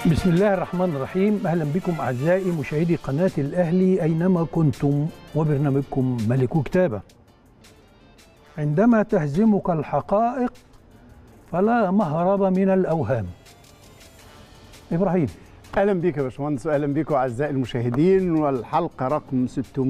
بسم الله الرحمن الرحيم اهلا بكم اعزائي مشاهدي قناه الاهلي اينما كنتم وبرنامجكم ملك كتابه عندما تهزمك الحقائق فلا مهرب من الاوهام ابراهيم اهلا بيك يا باشمهندس واهلا بيكم اعزائي المشاهدين والحلقه رقم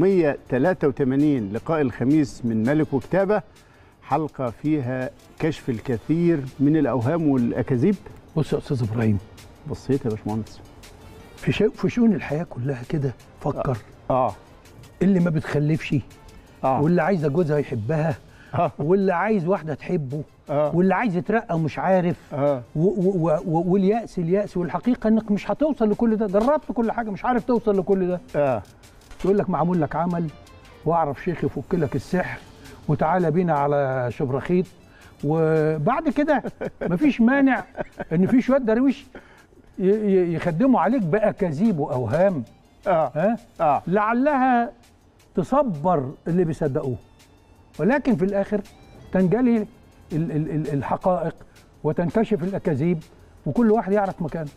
683 لقاء الخميس من ملك وكتابه حلقه فيها كشف الكثير من الاوهام والاكاذيب بص يا استاذ ابراهيم بصيت يا باشمهندس في شو في شؤون الحياه كلها كده فكر اه اللي ما بتخلفش اه واللي عايزه جوزها يحبها اه واللي عايز واحده تحبه اه واللي عايز يترقى ومش عارف اه و- و- و- واليأس اليأس والحقيقة انك مش هتوصل لكل ده جربت كل حاجة مش عارف توصل لكل ده اه يقول لك معمول لك عمل واعرف شيخ يفك لك السحر وتعالى بينا على شبرخيط وبعد كده مفيش مانع ان في شويه درويش ي- ي- يخدموا عليك باكاذيب واوهام اه ها اه لعلها تصبر اللي بيصدقوه ولكن في الاخر تنجلي ال- ال- ال- الحقائق وتنكشف الاكاذيب وكل واحد يعرف مكانه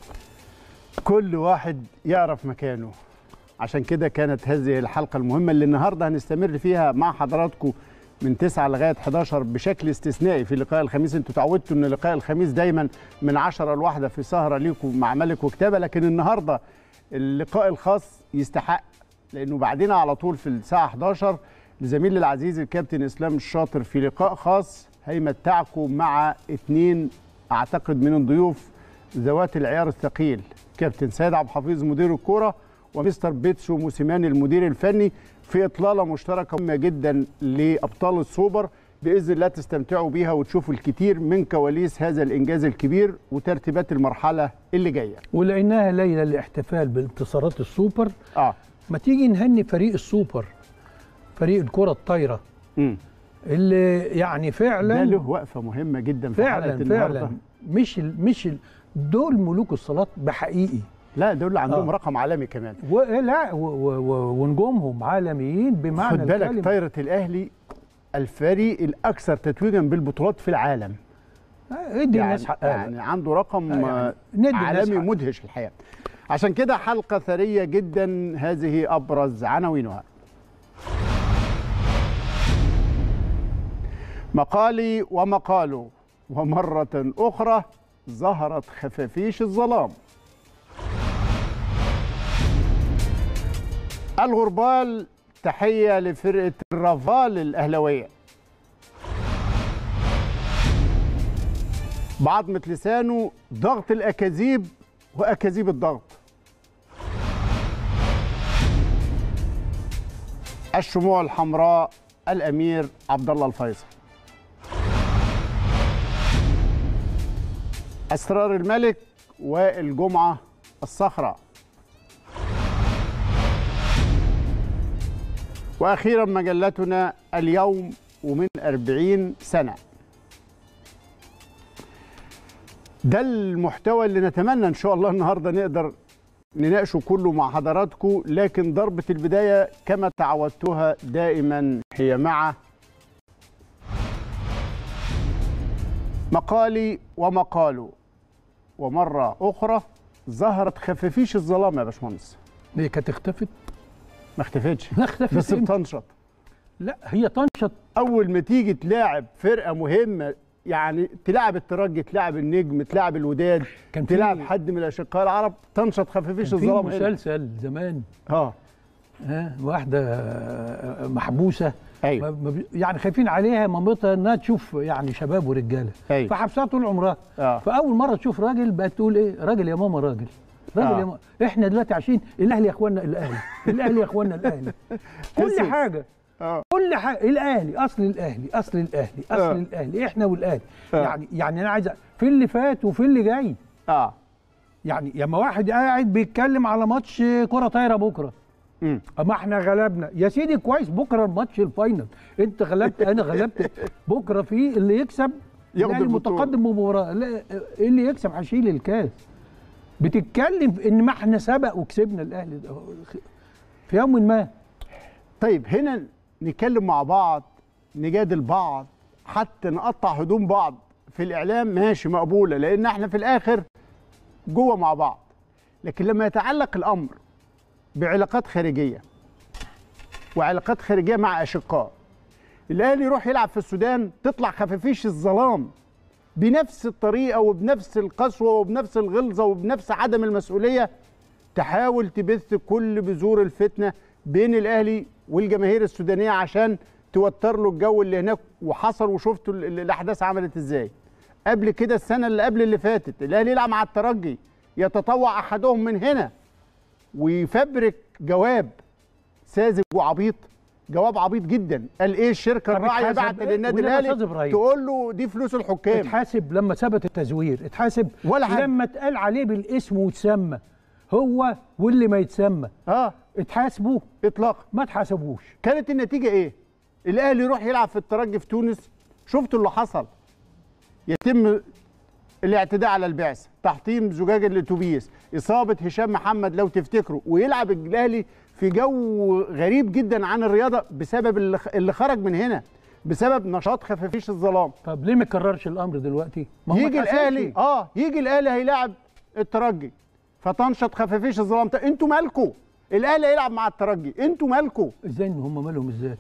كل واحد يعرف مكانه عشان كده كانت هذه الحلقة المهمة اللي النهاردة هنستمر فيها مع حضراتكم من 9 لغاية 11 بشكل استثنائي في لقاء الخميس انتوا تعودتوا ان لقاء الخميس دايما من 10 لواحدة في سهرة ليكم مع ملك وكتابة لكن النهاردة اللقاء الخاص يستحق لانه بعدين على طول في الساعة 11 لزميلي العزيز الكابتن اسلام الشاطر في لقاء خاص هيمتعكم مع اتنين اعتقد من الضيوف ذوات العيار الثقيل كابتن سيد عبد الحفيظ مدير الكوره ومستر بيتسو موسيماني المدير الفني في اطلاله مشتركه مهمه جدا لابطال السوبر باذن الله تستمتعوا بيها وتشوفوا الكثير من كواليس هذا الانجاز الكبير وترتيبات المرحله اللي جايه ولانها ليله لاحتفال بانتصارات السوبر اه ما تيجي نهني فريق السوبر فريق الكره الطايره امم اللي يعني ده فعلا له وقفه مهمه جدا في حلقه فعلا النهارده فعلا مش ال مش ال دول ملوك الصلاه بحقيقي لا دول عندهم آه. رقم عالمي كمان ولا و- و- و- ونجومهم عالميين بمعنى خد بالك الكلمة. طايره الاهلي الفريق الاكثر تتويجا بالبطولات في العالم آه، ادي الناس حقها يعني عنده رقم آه، يعني آه، ندي الناس عالمي حق. مدهش الحقيقه عشان كده حلقه ثريه جدا هذه ابرز عناوينها مقالي ومقاله ومره اخرى ظهرت خفافيش الظلام الغربال تحيه لفرقه الرافال الاهلاويه بعضمة لسانه ضغط الأكاذيب وأكاذيب الضغط الشموع الحمراء الأمير عبد الله الفيصل أسرار الملك والجمعة الصخرة وأخيرا مجلتنا اليوم ومن أربعين سنة ده المحتوى اللي نتمنى ان شاء الله النهارده نقدر نناقشه كله مع حضراتكم لكن ضربة البداية كما تعودتها دائما هي مع مقالي ومقاله ومرة أخرى ظهرت خفافيش الظلام يا باشمهندس هي كانت اختفت ما اختفتش لا اختفت بس إمتى؟ بتنشط لا هي طنشت أول ما تيجي تلاعب فرقة مهمة يعني تلعب الترجي تلعب النجم تلعب الوداد كان في- تلعب حد من الأشقاء العرب تنشط خفافيش كان في الظلام هنا. مسلسل زمان اه ها واحده آه، محبوسه ايوه ما- ما بي- يعني خايفين عليها مامتها انها تشوف يعني شباب ورجاله ايوه فحبسها طول عمرها اه فاول مره تشوف راجل بقت تقول ايه راجل يا ماما راجل راجل آه. يا ماما احنا دلوقتي عايشين الاهلي يا اخوانا الاهلي الاهلي يا اخوانا الاهلي كل تسلم. حاجه اه كل حاجه الاهلي اصل الاهلي اصل الاهلي اصل آه. الاهلي احنا والاهلي آه. يعني يعني انا عايز أ- في اللي فات وفي اللي جاي اه يعني لما واحد قاعد بيتكلم على ماتش كره طايره بكره امم اما احنا غلبنا يا سيدي كويس بكره الماتش الفاينل انت غلبت انا غلبت بكره في اللي يكسب ياخد الأهلي البطولة. متقدم بمباراه لا اللي يكسب هيشيل الكاس بتتكلم في ان ما احنا سبق وكسبنا الاهلي ده. في يوم ما طيب هنا نتكلم مع بعض نجادل بعض حتى نقطع هدوم بعض في الاعلام ماشي مقبوله لان احنا في الاخر جوه مع بعض لكن لما يتعلق الامر بعلاقات خارجيه وعلاقات خارجيه مع اشقاء الاهلي يروح يلعب في السودان تطلع خفافيش الظلام بنفس الطريقه وبنفس القسوه وبنفس الغلظه وبنفس عدم المسؤوليه تحاول تبث كل بذور الفتنه بين الاهلي والجماهير السودانيه عشان توتر له الجو اللي هناك وحصل وشفتوا ال- ال- الاحداث عملت ازاي قبل كده السنه اللي قبل اللي فاتت الاهلي يلعب مع الترجي يتطوع احدهم من هنا ويفبرك جواب ساذج وعبيط جواب عبيط جدا قال ايه الشركه طب الراعيه اتحاسب بعت إيه؟ للنادي ولما الاهلي أستاذ إبراهيم؟ تقول له دي فلوس الحكام اتحاسب لما ثبت التزوير اتحاسب ولا حاجة. لما اتقال عليه بالاسم واتسمى هو واللي ما يتسمى اه اتحاسبوا اطلاقا ما اتحاسبوش كانت النتيجه ايه الاهلي يروح يلعب في الترجي في تونس شفتوا اللي حصل يتم الاعتداء على البعثه تحطيم زجاج الاتوبيس اصابه هشام محمد لو تفتكروا ويلعب الاهلي في جو غريب جدا عن الرياضه بسبب اللي خ- اللي خرج من هنا بسبب نشاط خفافيش الظلام طب ليه ما يكررش الامر دلوقتي ما هو ما يجي اتحاسبش. الاهلي اه يجي الاهلي هيلاعب الترجي فتنشط خفافيش الظلام انتوا مالكوا الاهلي هيلعب مع الترجي انتوا مالكوا ازاي ان هم مالهم ازاي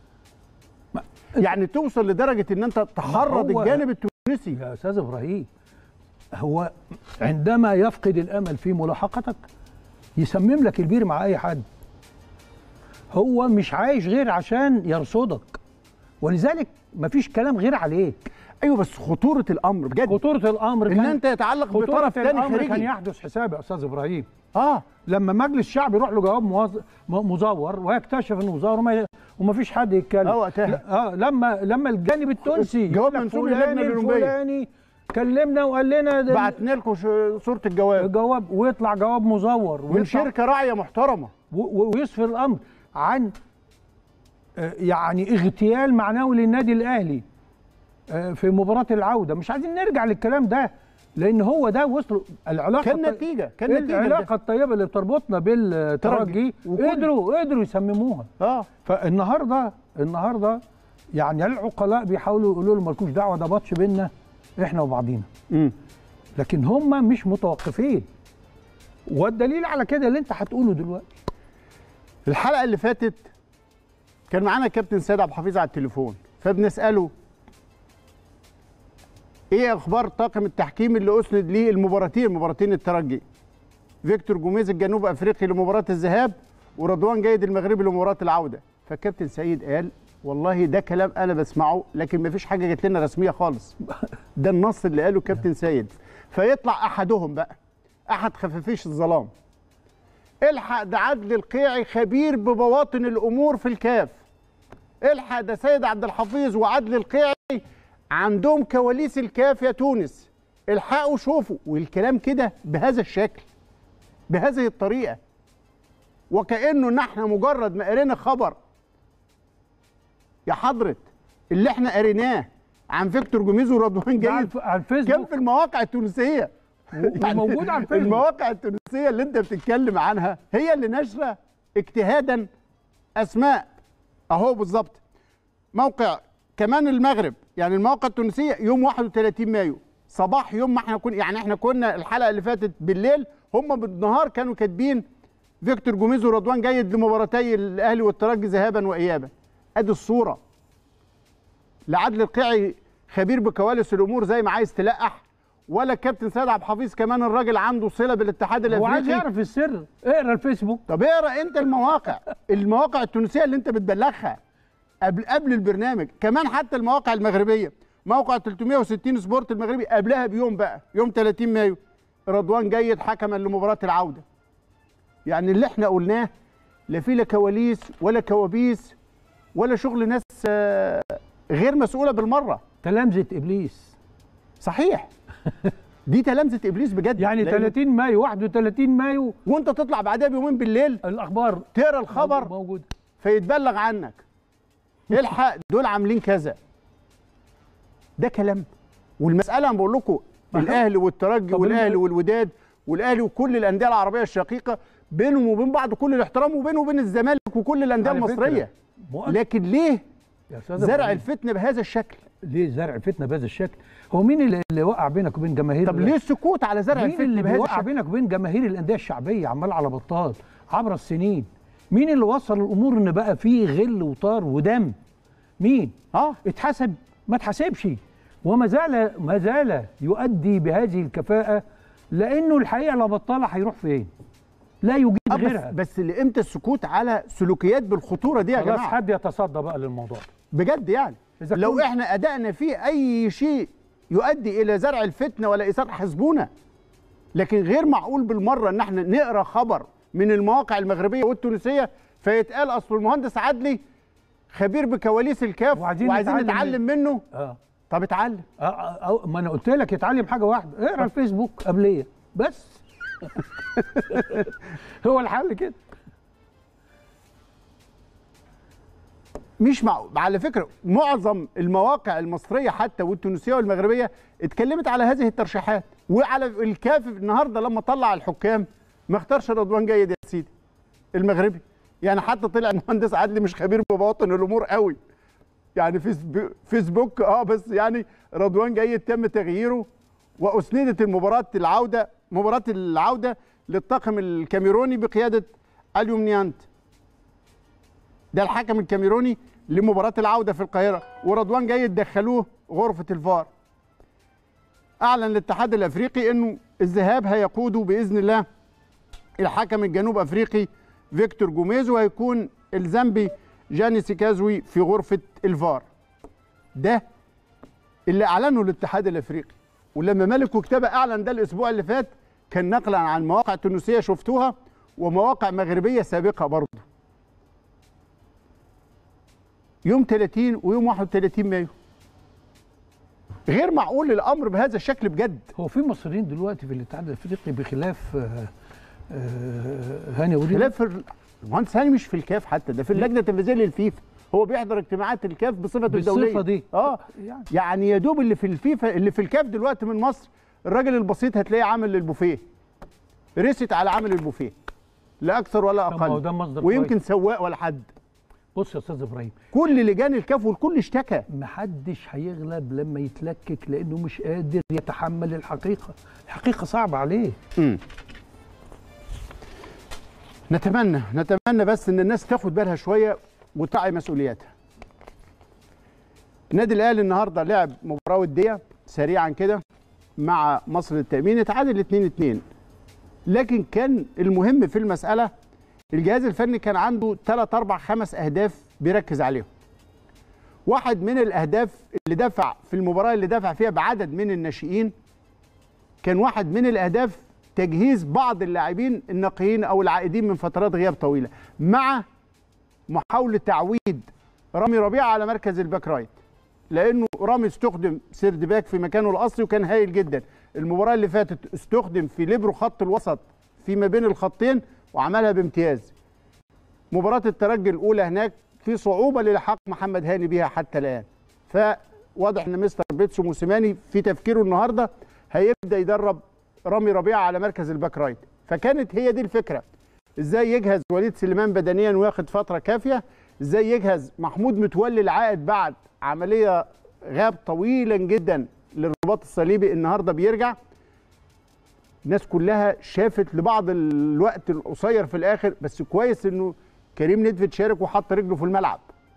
يعني توصل لدرجه ان انت تحرض هو- الجانب التونسي يا استاذ ابراهيم هو عندما يفقد الامل في ملاحقتك يسمم لك البير مع اي حد هو مش عايش غير عشان يرصدك ولذلك مفيش كلام غير عليك ايوه بس خطوره الامر بجد خطوره الامر ان كان انت يتعلق خطوره بطرف تاني الامر كان خارجي يحدث حساب يا استاذ ابراهيم اه لما مجلس الشعب يروح له جواب موظ- م- مزور ويكتشف انه مزور وما ومفيش حد يتكلم اه وقتها. لا، اه لما لما الجانب التونسي جواب يقول لك منسوب فلان للجنة الأولمبية. الفلاني كلمنا وقال لنا ده بعتنا لكم ش- صوره الجواب جواب ويطلع جواب مزور من ويطلع شركه راعيه محترمه و- و- ويصفر الامر عن آه، يعني اغتيال معنوي للنادي الاهلي آه، في مباراه العوده مش عايزين نرجع للكلام ده لان هو ده وصل العلاقه كان الط- نتيجه كان نتيجه العلاقه الطيبه اللي بتربطنا بالترجي وكل- قدروا قدروا يسمموها اه فالنهارده النهارده يعني العقلاء بيحاولوا يقولوا له مالكوش دعوه ده ماتش بينا احنا وبعضينا امم لكن هم مش متوقفين والدليل على كده اللي انت هتقوله دلوقتي الحلقه اللي فاتت كان معانا كابتن سيد عبد الحفيظ على التليفون فبنساله ايه اخبار طاقم التحكيم اللي اسند ليه المباراتين مباراتين الترجي فيكتور جوميز الجنوب افريقي لمباراه الذهاب ورضوان جيد المغربي لمباراه العوده فكابتن سيد قال والله ده كلام انا بسمعه لكن مفيش حاجه جت لنا رسميه خالص ده النص اللي قاله كابتن سيد فيطلع احدهم بقى احد خفافيش الظلام الحق ده عدل القيعي خبير ببواطن الامور في الكاف الحق ده سيد عبد الحفيظ وعدل القيعي عندهم كواليس الكاف يا تونس الحقوا شوفوا والكلام كده بهذا الشكل بهذه الطريقه وكانه ان احنا مجرد ما قرينا خبر يا حضره اللي احنا قريناه عن فيكتور جوميز ورضوان ده على جيد الف- على كان الفيسبوك في المواقع التونسيه وموجود على الفيسبوك المواقع التونسيه اللي انت بتتكلم عنها هي اللي ناشره اجتهادا اسماء اهو بالظبط موقع كمان المغرب يعني المواقع التونسيه يوم 31 مايو صباح يوم ما احنا كنا يعني احنا كنا الحلقه اللي فاتت بالليل هم بالنهار كانوا كاتبين فيكتور جوميز ورضوان جيد لمباراتي الاهلي والترجي ذهابا وايابا ادي الصوره لعدل القيعي خبير بكواليس الامور زي ما عايز تلقح ولا الكابتن سيد عبد الحفيظ كمان الراجل عنده صله بالاتحاد هو عايز الافريقي يعرف السر اقرا الفيسبوك طب اقرا انت المواقع المواقع التونسيه اللي انت بتبلغها قبل قبل البرنامج كمان حتى المواقع المغربيه موقع 360 سبورت المغربي قبلها بيوم بقى يوم 30 مايو رضوان جيد حكما لمباراه العوده يعني اللي احنا قلناه لا فيه لا كواليس ولا كوابيس ولا شغل ناس آه، غير مسؤوله بالمره تلامذه ابليس صحيح دي تلامذه ابليس بجد يعني لأن- 30 مايو 31 مايو وانت تطلع بعدها بيومين بالليل الاخبار تقرا الخبر موجود فيتبلغ عنك الحق دول عاملين كذا ده كلام والمساله انا بقول لكم ما هو- الاهلي والترجي طب والاهلي الم- والوداد والاهلي وكل الانديه العربيه الشقيقه بينهم وبين بعض كل الاحترام وبينه وبين الزمالك وكل الانديه على فكرة، المصريه مؤكد- لكن ليه يا أستاذ زرع إبراهيم، الفتنه بهذا الشكل ليه زرع فتنه بهذا الشكل هو مين اللي, اللي وقع بينك وبين جماهير طب ليه السكوت على زرع مين الفتنه اللي بهذا بيوقع الشكل بينك وبين جماهير الانديه الشعبيه عمال على بطال عبر السنين مين اللي وصل الامور ان بقى فيه غل وطار ودم مين اه اتحسب ما اتحسبش وما زال ما زال يؤدي بهذه الكفاءه لانه الحقيقه لو بطاله هيروح فين لا يوجد آه، غيرها بس بس لامتى السكوت على سلوكيات بالخطوره دي يا خلاص جماعه حد يتصدى بقى للموضوع ده. بجد يعني إذا لو كنت- احنا ادائنا فيه اي شيء يؤدي الى زرع الفتنه ولا اثار حسبونا لكن غير معقول بالمره ان احنا نقرا خبر من المواقع المغربيه والتونسيه فيتقال اصل المهندس عدلي خبير بكواليس الكاف وعايزين وعايزين نتعلم نتعلم منه اه طب اتعلم أه أه ما انا قلت لك اتعلم حاجه واحده اقرا الفيسبوك قبليه بس هو الحل كده مش مع... على فكره معظم المواقع المصريه حتى والتونسيه والمغربيه اتكلمت على هذه الترشيحات وعلى الكاف النهارده لما طلع الحكام ما اختارش رضوان جيد يا سيدي المغربي يعني حتى طلع المهندس عدلي مش خبير ببواطن الامور قوي يعني فيسبوك, فيسبوك اه بس يعني رضوان جيد تم تغييره واسندت المباراه العوده مباراه العوده للطاقم الكاميروني بقياده اليومنيانت ده الحكم الكاميروني لمباراة العودة في القاهرة ورضوان جيد دخلوه غرفة الفار أعلن الاتحاد الأفريقي أنه الذهاب هيقوده بإذن الله الحكم الجنوب أفريقي فيكتور جوميز وهيكون الزامبي جاني سيكازوي في غرفة الفار ده اللي أعلنه الاتحاد الأفريقي ولما ملك وكتابة أعلن ده الأسبوع اللي فات كان نقلا عن مواقع تونسية شفتوها ومواقع مغربية سابقة برضه يوم 30 ويوم 31 مايو غير معقول الامر بهذا الشكل بجد هو في مصريين دلوقتي في الاتحاد الافريقي بخلاف آه، آه، هاني ودي خلاف ال- المهندس هاني مش في الكاف حتى ده في اللجنه التنفيذيه للفيفا هو بيحضر اجتماعات الكاف بصفته بالصفة الدوليه دي. اه يعني يعني يا دوب اللي في الفيفا اللي في الكاف دلوقتي من مصر الراجل البسيط هتلاقيه عامل البوفيه رست على عامل البوفيه لا اكثر ولا طب ما هو اقل ده مصدر ويمكن سواق ولا حد بص يا استاذ ابراهيم كل لجان الكاف والكل اشتكى محدش هيغلب لما يتلكك لانه مش قادر يتحمل الحقيقه الحقيقه صعبه عليه مم. نتمنى نتمنى بس ان الناس تاخد بالها شويه وتعي مسؤولياتها النادي الاهلي النهارده لعب مباراه وديه سريعا كده مع مصر للتامين اتعادل 2 2 لكن كان المهم في المساله الجهاز الفني كان عنده 3 4 5 اهداف بيركز عليهم واحد من الاهداف اللي دفع في المباراه اللي دفع فيها بعدد من الناشئين كان واحد من الاهداف تجهيز بعض اللاعبين الناقيين او العائدين من فترات غياب طويله مع محاوله تعويد رامي ربيعه على مركز الباك رايت لانه رامي استخدم سيرد باك في مكانه الاصلي وكان هايل جدا المباراه اللي فاتت استخدم في ليبرو خط الوسط في ما بين الخطين وعملها بامتياز مباراه الترجي الاولى هناك في صعوبه للحاق محمد هاني بها حتى الان فواضح ان مستر بيتسو موسيماني في تفكيره النهارده هيبدا يدرب رامي ربيعه على مركز الباك رايت فكانت هي دي الفكره ازاي يجهز وليد سليمان بدنيا وياخد فتره كافيه ازاي يجهز محمود متولي العائد بعد عمليه غاب طويلا جدا للرباط الصليبي النهارده بيرجع الناس كلها شافت لبعض الوقت القصير في الاخر بس كويس انه كريم ندفد شارك وحط رجله في الملعب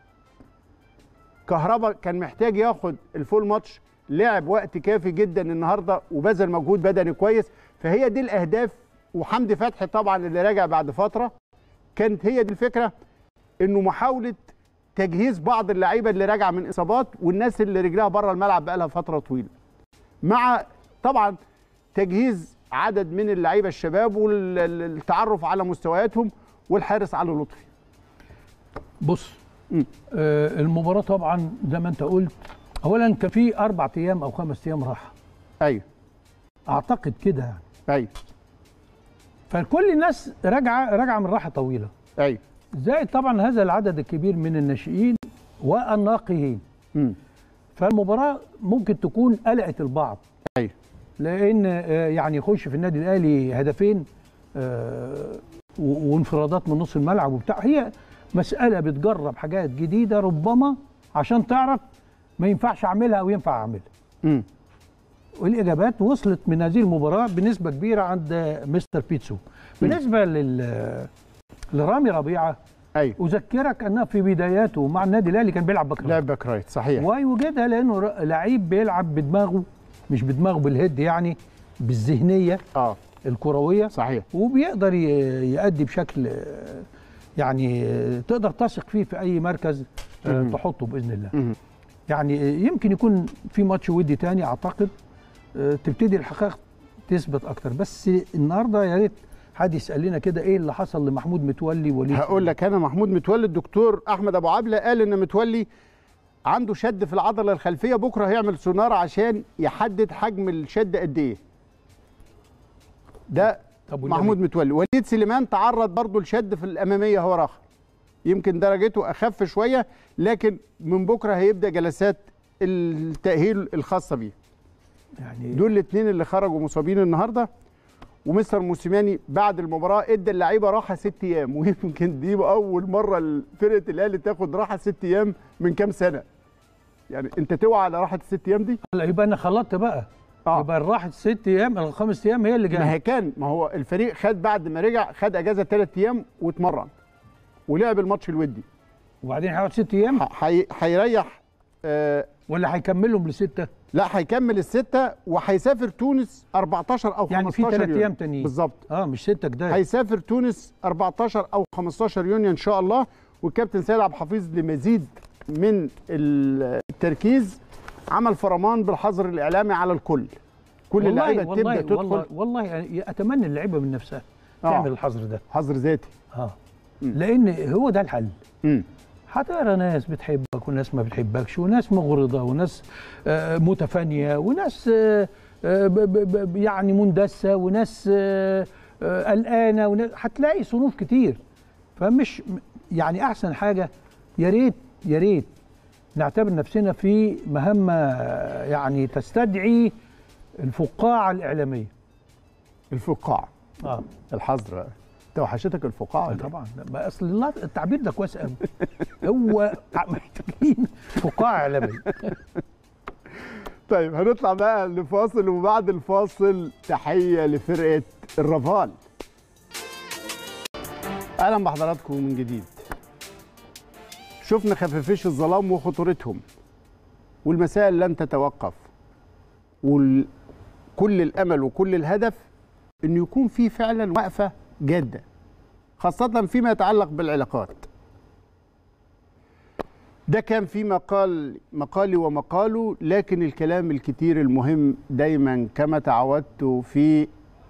كهربا كان محتاج ياخد الفول ماتش لعب وقت كافي جدا النهارده وبذل مجهود بدني كويس فهي دي الاهداف وحمدي فتحي طبعا اللي راجع بعد فتره كانت هي دي الفكره انه محاوله تجهيز بعض اللعيبه اللي راجعه من اصابات والناس اللي رجلها بره الملعب بقالها فتره طويله مع طبعا تجهيز عدد من اللعيبه الشباب والتعرف على مستوياتهم والحارس علي لطفي بص مم. آه المباراه طبعا زي ما انت قلت اولا كان في اربع ايام او خمس ايام راحه ايوه اعتقد كده يعني ايوه فكل الناس راجعه راجعه من راحه طويله ايوه زائد طبعا هذا العدد الكبير من الناشئين والناقيين امم فالمباراه ممكن تكون قلقت البعض ايوه لان آه، يعني يخش في النادي الاهلي هدفين آه، و- وانفرادات من نص الملعب وبتاع هي مساله بتجرب حاجات جديده ربما عشان تعرف ما ينفعش اعملها او ينفع اعملها مم. والاجابات وصلت من هذه المباراه بنسبه كبيره عند مستر بيتسو بالنسبه لل لرامي ربيعه ايوه اذكرك انه في بداياته مع النادي الاهلي كان بيلعب باك رايت. لعب باك رايت صحيح ويوجدها لانه ر- لعيب بيلعب بدماغه مش بدماغه بالهيد يعني بالذهنيه اه الكرويه صحيح وبيقدر ي- يأدي بشكل آه، يعني آه، تقدر تثق فيه في اي مركز آه، مم. تحطه باذن الله مم. يعني آه، يمكن يكون في ماتش ودي تاني اعتقد آه، تبتدي الحقائق تثبت اكتر بس النهارده يا ريت حد يسال لنا كده ايه اللي حصل لمحمود متولي وليه هقول لك انا محمود متولي الدكتور احمد ابو عبله قال ان متولي عنده شد في العضله الخلفيه بكره هيعمل سونار عشان يحدد حجم الشد قد ايه ده طب والنبي؟ محمود متولي وليد سليمان تعرض برضه لشد في الاماميه هو راخر يمكن درجته اخف شويه لكن من بكره هيبدا جلسات التاهيل الخاصه بيه يعني دول الاثنين اللي خرجوا مصابين النهارده ومستر موسيماني بعد المباراه ادى اللعيبه راحه ست ايام ويمكن دي اول مره فرقه الاهلي تاخد راحه ست ايام من كام سنه يعني انت توعى على راحه الست ايام دي لا يبقى انا خلطت بقى آه. يبقى الراحه ست ايام الخمس ايام هي اللي ما جايه هي كان ما هو الفريق خد بعد ما رجع خد اجازه ثلاث ايام واتمرن ولعب الماتش الودي وبعدين هيقعد ست ايام ح- حي- هيريح آه ولا هيكملهم لسته لا هيكمل السته وهيسافر تونس 14 او 15 يعني في ثلاث يونيو. ايام تانيين بالظبط اه مش سته كده هيسافر تونس 14 او 15 يونيو ان شاء الله والكابتن سيد عبد الحفيظ لمزيد من التركيز عمل فرمان بالحظر الاعلامي على الكل كل والله اللعيبه والله تبدا والله تدخل والله يعني اتمنى اللعيبه من نفسها آه. تعمل الحظر ده حظر ذاتي اه لان هو ده الحل امم هتقرا ناس بتحبك وناس ما بتحبكش وناس مغرضه وناس آه، متفانيه وناس آه، آه، ب- ب- ب- يعني مندسه وناس آه، آه، قلقانه وناس هتلاقي صنوف كتير فمش يعني احسن حاجه يا ريت يا ريت نعتبر نفسنا في مهمه آه، يعني تستدعي الفقاعه الاعلاميه الفقاعه اه الحظر توحشتك الفقاعه ولا إيه؟ طبعا لا، ما اصل الله التعبير ده كويس قوي هو محتاجين فقاعه اعلاميه طيب هنطلع بقى لفاصل وبعد الفاصل تحيه لفرقه الرافال اهلا بحضراتكم من جديد شفنا خفافيش الظلام وخطورتهم والمسائل لن تتوقف وكل الامل وكل الهدف انه يكون في فعلا وقفه جاده خاصه فيما يتعلق بالعلاقات ده كان في مقال مقالي ومقاله لكن الكلام الكتير المهم دايما كما تعودت في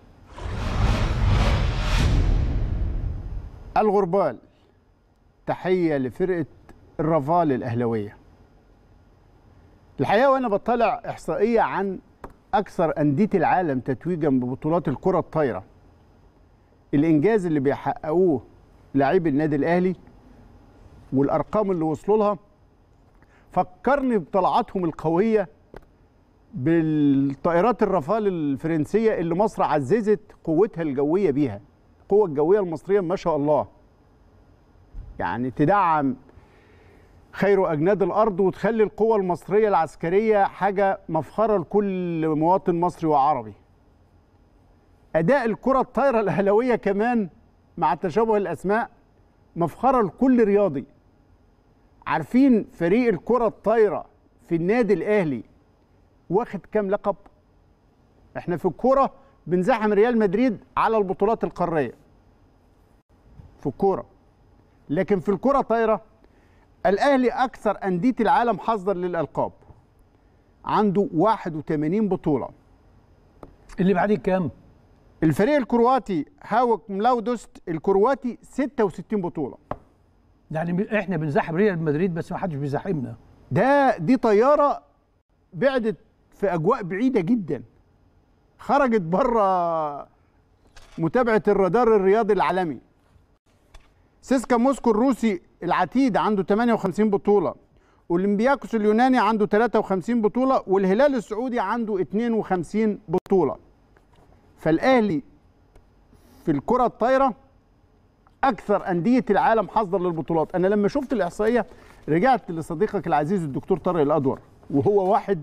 الغربال تحية لفرقة الرافال الأهلوية الحقيقة وأنا بطلع إحصائية عن أكثر أندية العالم تتويجا ببطولات الكرة الطايرة الإنجاز اللي بيحققوه لاعبي النادي الأهلي والأرقام اللي وصلوا لها فكرني بطلعاتهم القوية بالطائرات الرافال الفرنسية اللي مصر عززت قوتها الجوية بيها القوة الجوية المصرية ما شاء الله يعني تدعم خير أجناد الأرض وتخلي القوة المصرية العسكرية حاجة مفخرة لكل مواطن مصري وعربي أداء الكرة الطايرة الأهلوية كمان مع تشابه الأسماء مفخرة لكل رياضي عارفين فريق الكرة الطايرة في النادي الأهلي واخد كام لقب؟ احنا في الكورة بنزاحم ريال مدريد على البطولات القارية في الكورة لكن في الكرة الطايرة الأهلي أكثر أندية العالم حظا للألقاب عنده 81 بطولة اللي بعديه كام؟ الفريق الكرواتي هاوك ملاودوست الكرواتي 66 بطولة يعني احنا بنزاحم ريال مدريد بس ما حدش بيزاحمنا ده دي طيارة بعدت في أجواء بعيدة جدا خرجت بره متابعة الرادار الرياضي العالمي سيسكا موسكو الروسي العتيد عنده 58 بطولة اولمبياكوس اليوناني عنده 53 بطولة والهلال السعودي عنده 52 بطولة فالأهلي في الكرة الطايرة اكثر انديه العالم حظا للبطولات انا لما شفت الاحصائيه رجعت لصديقك العزيز الدكتور طارق الادور وهو واحد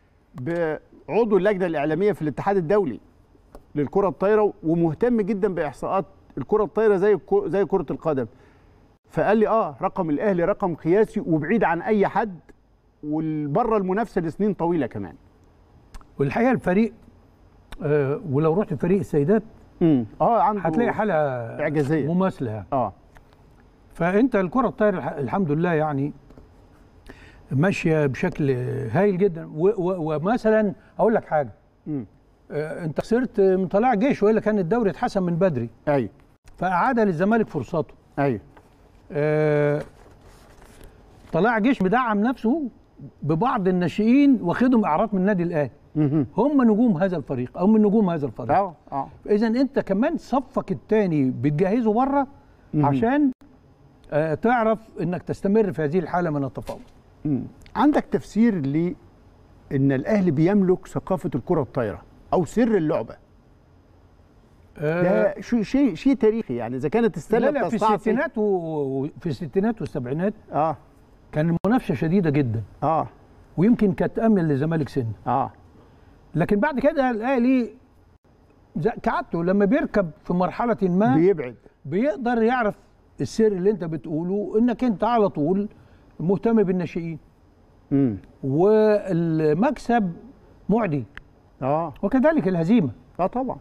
بعضو اللجنه الاعلاميه في الاتحاد الدولي للكره الطايره ومهتم جدا باحصاءات الكره الطايره زي الكو- زي كره القدم فقال لي اه رقم الاهلي رقم قياسي وبعيد عن اي حد وبره المنافسه لسنين طويله كمان والحقيقه الفريق آه ولو رحت فريق السيدات امم اه عنده هتلاقي حاله إعجازية. مماثله يعني. اه فانت الكره الطايره الح- الحمد لله يعني ماشيه بشكل هايل جدا و- و- ومثلا اقول لك حاجه امم آه، انت خسرت من طلائع جيش والا كان الدوري اتحسن من بدري ايوه فاعاد للزمالك فرصته ايوه آه، طلائع جيش مدعم نفسه ببعض الناشئين واخدهم اعراض من النادي الاهلي مهم. هم نجوم هذا الفريق او من نجوم هذا الفريق اه اه اذا انت كمان صفك الثاني بتجهزه بره مهم. عشان آه، تعرف انك تستمر في هذه الحاله من التفوق مم. عندك تفسير ل ان الاهلي بيملك ثقافه الكره الطايره او سر اللعبه آه، ده شيء شيء شيء تاريخي يعني اذا كانت السله لا لا في بتستعصي- الستينات و- وفي الستينات والسبعينات اه كان المنافسه شديده جدا اه ويمكن كانت امن للزمالك سن اه لكن بعد كده الاهلي زي- كعادته لما بيركب في مرحله ما بيبعد بيقدر يعرف السر اللي انت بتقوله انك انت على طول مهتم بالناشئين امم والمكسب معدي اه وكذلك الهزيمه اه طبعا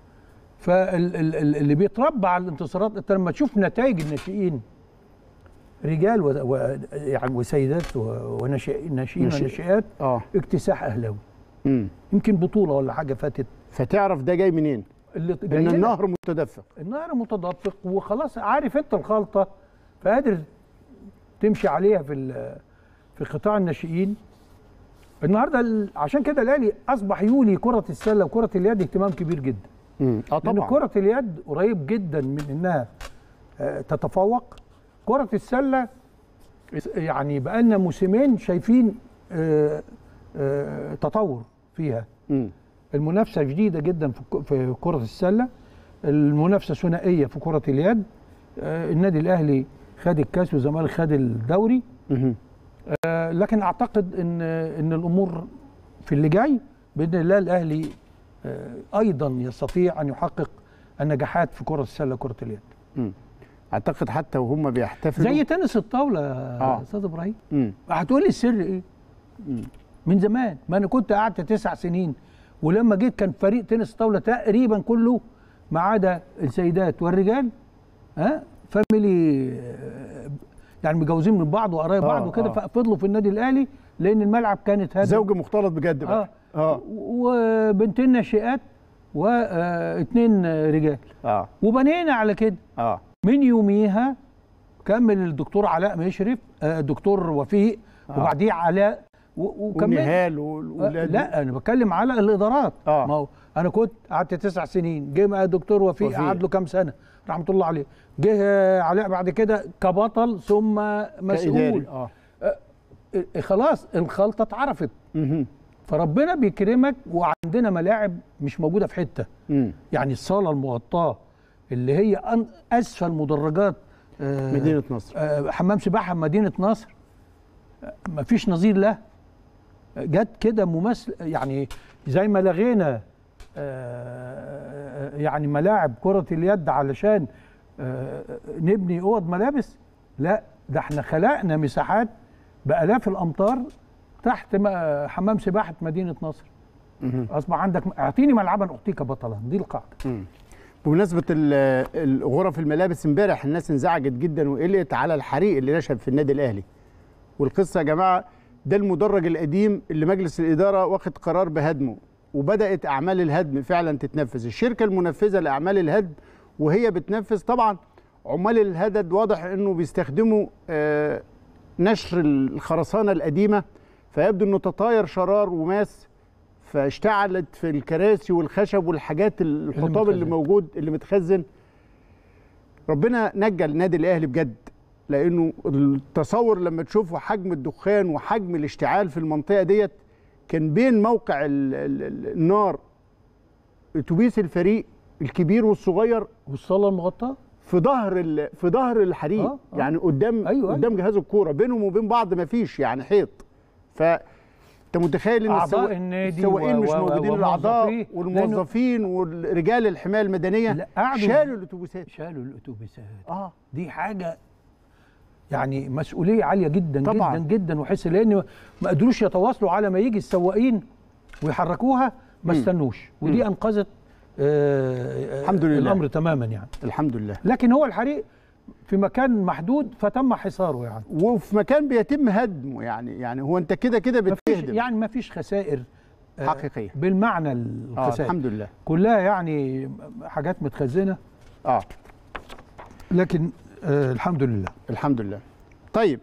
فاللي بيتربى على الانتصارات انت لما تشوف نتائج الناشئين رجال و... و... يعني وسيدات و- وناشئين ناشئين ناشئ- وناشئات اه اكتساح اهلاوي امم يمكن بطوله ولا حاجه فاتت فتعرف ده جاي منين اللي ان جاي لك. النهر متدفق النهر متدفق وخلاص عارف انت الخلطه فقادر تمشي عليها في ال- في قطاع الناشئين النهارده ال- عشان كده الاهلي اصبح يولي كره السله وكره اليد اهتمام كبير جدا امم اه لان طبعا كره اليد قريب جدا من انها آه، تتفوق كره السله يعني بقالنا موسمين شايفين آه، آه، تطور فيها امم المنافسه شديده جدا في الك- في كره السله المنافسه ثنائيه في كره اليد آه، النادي الاهلي خد الكاس والزمالك خد الدوري مهم. آه، لكن اعتقد ان ان الامور في اللي جاي باذن الله الاهلي آه، ايضا يستطيع ان يحقق النجاحات في كره السله وكره اليد مم. اعتقد حتى وهم بيحتفلوا زي تنس الطاوله يا آه. استاذ ابراهيم مم. هتقول لي السر ايه مم. من زمان ما انا كنت قعدت تسع سنين ولما جيت كان فريق تنس طاوله تقريبا كله ما عدا السيدات والرجال ها فاميلي آه، يعني متجوزين من بعض وقرايب آه، بعض وكده آه. ففضلوا في النادي الاهلي لان الملعب كانت هذا زوج مختلط بجد اه بقى اه وبنتين ناشئات واثنين رجال اه وبنينا على كده اه من يوميها كمل الدكتور علاء مشرف آه، الدكتور وفيق آه. وبعديه علاء و- وكمل ونهال آه، والولاد لا انا بتكلم على الادارات آه. ما هو انا كنت قعدت تسع سنين جه بقى الدكتور وفيق وفيق. قعد له كام سنه رحمه الله عليه جه آه، علاء بعد كده كبطل ثم مسؤول كإداري. اه آه، خلاص الخلطه اتعرفت مهم. فربنا بيكرمك وعندنا ملاعب مش موجوده في حته مم. يعني الصاله المغطاه اللي هي أن- اسفل مدرجات آه، مدينه نصر آه، حمام سباحه مدينه نصر آه، مفيش نظير له جت كده ممثل يعني زي ما لغينا آه، يعني ملاعب كره اليد علشان آه، نبني اوض ملابس لا ده احنا خلقنا مساحات بالاف الامتار تحت م- حمام سباحه مدينه نصر مهم. اصبح عندك اعطيني ملعبا اعطيك بطلا دي القاعده مم. بمناسبة ال- ال- غرف الملابس امبارح الناس انزعجت جدا وقلقت على الحريق اللي نشب في النادي الاهلي. والقصة يا جماعة ده المدرج القديم اللي مجلس الإدارة واخد قرار بهدمه وبدأت أعمال الهدم فعلا تتنفذ. الشركة المنفذة لأعمال الهدم وهي بتنفذ طبعا عمال الهدد واضح انه بيستخدموا آه، نشر الخرسانة القديمة فيبدو انه تطاير شرار وماس فاشتعلت في الكراسي والخشب والحاجات الحطام اللي متخزن. موجود اللي متخزن ربنا نجى النادي الاهلي بجد لانه التصور لما تشوفوا حجم الدخان وحجم الاشتعال في المنطقه ديت كان بين موقع ال ال ال النار اتوبيس الفريق الكبير والصغير والصاله المغطاه في ظهر ال- في ظهر الحريق آه، آه. يعني قدام أيوة، قدام جهاز الكوره بينهم وبين بعض ما فيش يعني حيط ف انت متخيل ان أعضاء السوا- النادي السواقين و- مش و- موجودين الاعضاء وموظفيه، والموظفين والرجال الحمايه المدنيه لا، قعدوا- شالوا الاتوبيسات شالوا الاتوبيسات اه دي حاجه يعني مسؤوليه عاليه جدا طبعاً. جدا جدا وحس لان ما قدروش يتواصلوا على ما يجي السواقين ويحركوها ما استنوش ودي انقذت آه الحمد لله. الامر تماما يعني الحمد لله لكن هو الحريق في مكان محدود فتم حصاره يعني وفي مكان بيتم هدمه يعني يعني هو انت كده كده ما فيش بتهدم يعني ما فيش خسائر آه، حقيقيه بالمعنى اه الخسائر الحمد لله كلها يعني حاجات متخزنه اه لكن آه الحمد لله الحمد لله طيب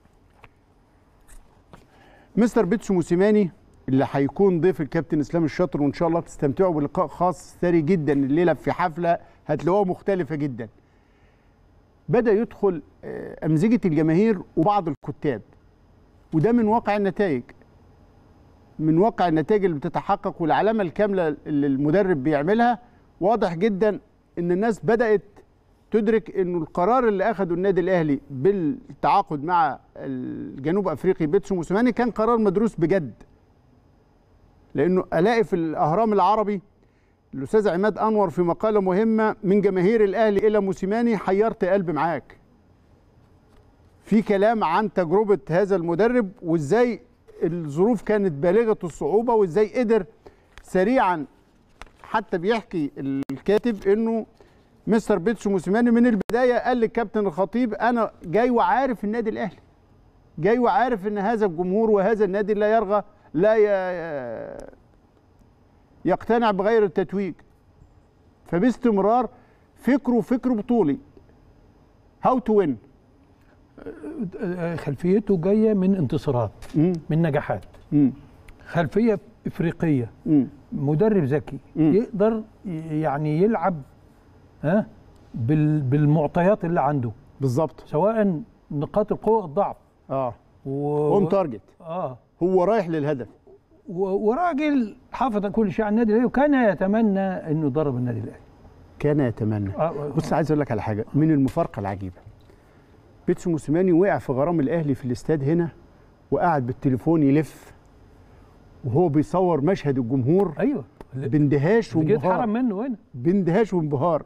مستر بيتسو موسيماني اللي هيكون ضيف الكابتن اسلام الشاطر وان شاء الله تستمتعوا بلقاء خاص ثري جدا الليله في حفله هتلاقوها مختلفه جدا بدا يدخل آه، امزجه الجماهير وبعض الكتاب وده من واقع النتائج من واقع النتائج اللي بتتحقق والعلامه الكامله اللي المدرب بيعملها واضح جدا ان الناس بدات تدرك انه القرار اللي اخده النادي الاهلي بالتعاقد مع الجنوب افريقي بيتسو موسيماني كان قرار مدروس بجد لانه الاقي في الاهرام العربي الاستاذ عماد انور في مقاله مهمه من جماهير الاهلي الى موسيماني حيرت قلبي معاك في كلام عن تجربه هذا المدرب وازاي الظروف كانت بالغه الصعوبه وازاي قدر سريعا حتى بيحكي الكاتب انه مستر بيتسو موسيماني من البدايه قال للكابتن الخطيب انا جاي وعارف النادي الاهلي جاي وعارف ان هذا الجمهور وهذا النادي لا يرغى لا ي- يقتنع بغير التتويج فباستمرار فكره فكر بطولي هاو تو وين آه، خلفيته جايه من انتصارات من نجاحات خلفيه افريقيه مدرب ذكي مم. يقدر ي- يعني يلعب ها بال- بالمعطيات اللي عنده بالظبط سواء نقاط القوه والضعف اه و... اون تارجت اه هو رايح للهدف و- وراجل حافظ كل شيء عن النادي الاهلي وكان يتمنى انه يضرب النادي الاهلي كان يتمنى آه، بص عايز اقول لك على حاجه من المفارقه العجيبه بيتسو موسيماني وقع في غرام الاهلي في الاستاد هنا وقعد بالتليفون يلف وهو بيصور مشهد الجمهور ايوه باندهاش اللي جه اتحرم وانبهار منه هنا باندهاش وانبهار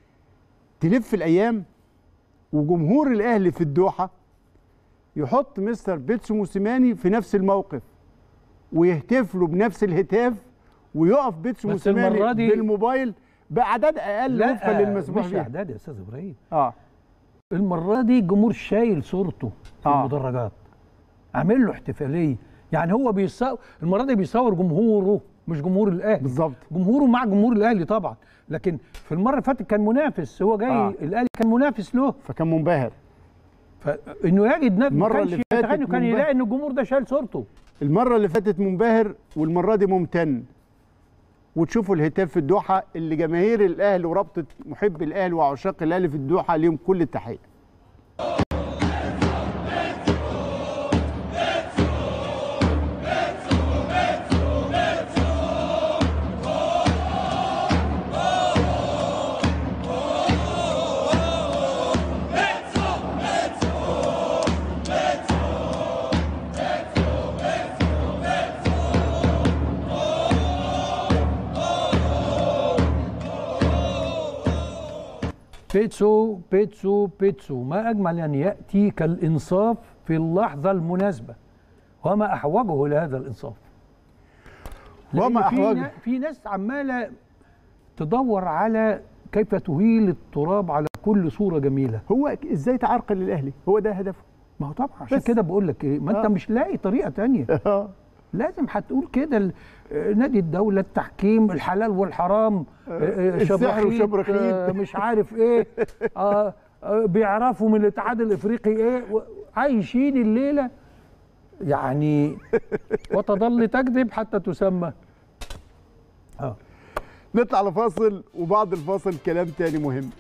تلف الايام وجمهور الاهلي في الدوحه يحط مستر بيتسو موسيماني في نفس الموقف ويهتف له بنفس الهتاف ويقف بيتسو بس موسيماني المرة دي- بالموبايل باعداد اقل وفقا للمسموح مش به اعداد يا استاذ ابراهيم اه المره دي الجمهور شايل صورته في آه. المدرجات عامل له احتفاليه يعني هو بيصور المره دي بيصور جمهوره مش جمهور الاهلي بالظبط جمهوره مع جمهور الاهلي طبعا لكن في المره اللي فاتت كان منافس هو جاي آه. آه. الاهلي كان منافس له فكان منبهر فانه يجد نفسه المرة ما اللي كانش فاتت يتخيل إنه كان منبهر. يلاقي ان الجمهور ده شايل صورته المره اللي فاتت منبهر والمره دي ممتن وتشوفوا الهتاف في الدوحه اللي جماهير الاهلي ورابطه محبي الاهلي وعشاق الاهلي في الدوحه ليهم كل التحيه بيتسو بيتسو بيتسو ما اجمل ان ياتي كالانصاف في اللحظه المناسبه وما احوجه لهذا الانصاف لأن وما في أحوجه. نا- في ناس عماله تدور على كيف تهيل التراب على كل صوره جميله هو ازاي تعرقل الاهلي هو ده هدفه ما هو طبعا عشان بس. كده بقول لك ايه ما انت آه. مش لاقي طريقه تانية لازم هتقول كده ال- آه، نادي الدولة التحكيم الحلال والحرام آه، آه، السحر شبرخيط، وشبرخيط. آه، مش عارف ايه آه، آه، بيعرفوا من الاتحاد الافريقي ايه و- عايشين الليلة يعني وتظل تكذب حتى تسمى اه نطلع لفاصل وبعد الفاصل كلام تاني مهم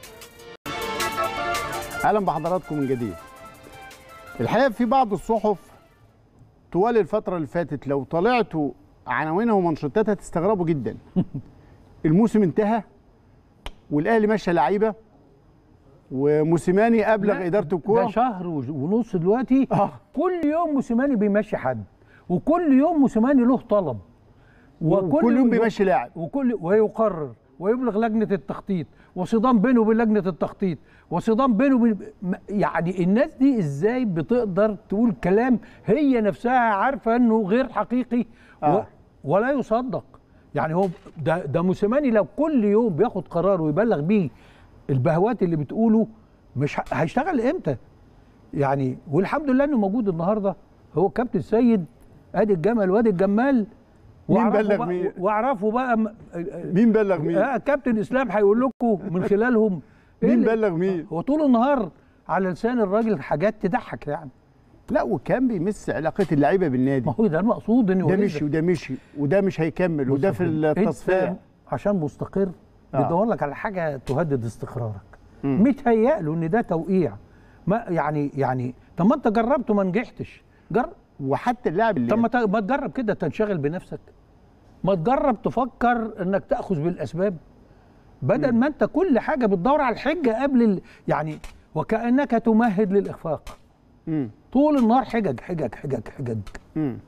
اهلا بحضراتكم من جديد الحقيقه في بعض الصحف طوال الفتره اللي فاتت لو طلعتوا عناوينها ومنشطاتها تستغربوا جدا الموسم انتهى والاهلي مشى لعيبه وموسيماني ابلغ لا، اداره ده الكوره شهر وج- ونص دلوقتي اه كل يوم موسيماني بيمشي حد وكل يوم موسيماني له طلب وكل يوم بيمشي لاعب وكل ويقرر ويبلغ لجنه التخطيط وصدام بينه وبين لجنه التخطيط وصدام بينه وبين م- يعني الناس دي ازاي بتقدر تقول كلام هي نفسها عارفه انه غير حقيقي و آه. ولا يصدق يعني هو ده ده موسيماني لو كل يوم بياخد قرار ويبلغ بيه البهوات اللي بتقوله مش ه- هيشتغل امتى يعني والحمد لله انه موجود النهارده هو كابتن سيد ادي الجمل وادي الجمال مين واعرفوا بلغ بقى- مين؟ واعرفوا بقى م- مين بلغ مين آه كابتن اسلام هيقول لكم من خلالهم إيه مين اللي- بلغ مين هو طول النهار على لسان الراجل حاجات تضحك يعني لا وكان بيمس علاقه اللعيبه بالنادي ما هو ده المقصود ان ده يوريك مشي وده مشي وده مش هيكمل وده في أنت التصفيه عشان مستقر آه. بتدور لك على حاجه تهدد استقرارك مم. متهيأ له ان ده توقيع ما يعني يعني طب ما انت جربت وما نجحتش جرب وحتى اللاعب اللي طب ما ت- ما تجرب كده تنشغل بنفسك ما تجرب تفكر انك تاخذ بالاسباب بدل ما انت كل حاجه بتدور على الحجه قبل ال... يعني وكانك تمهد للاخفاق مم. طول النهار حجج حجج حجج حجج مم.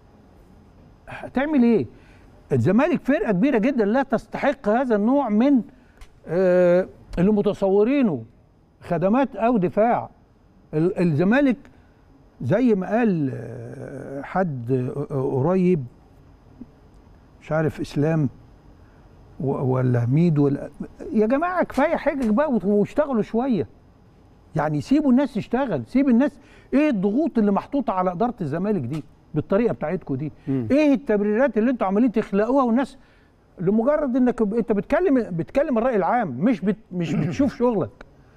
هتعمل ايه الزمالك فرقه كبيره جدا لا تستحق هذا النوع من آه اللي متصورينه خدمات او دفاع ال- الزمالك زي ما قال آه، حد آه، قريب مش عارف اسلام و- ولا ميد ولا يا جماعه كفايه حجج بقى وت- واشتغلوا شويه يعني سيبوا الناس تشتغل سيب الناس ايه الضغوط اللي محطوطه على اداره الزمالك دي بالطريقه بتاعتكم دي مم. ايه التبريرات اللي انتوا عمالين تخلقوها والناس لمجرد انك ب- انت بتكلم بتكلم الراي العام مش بت مش بتشوف شغلك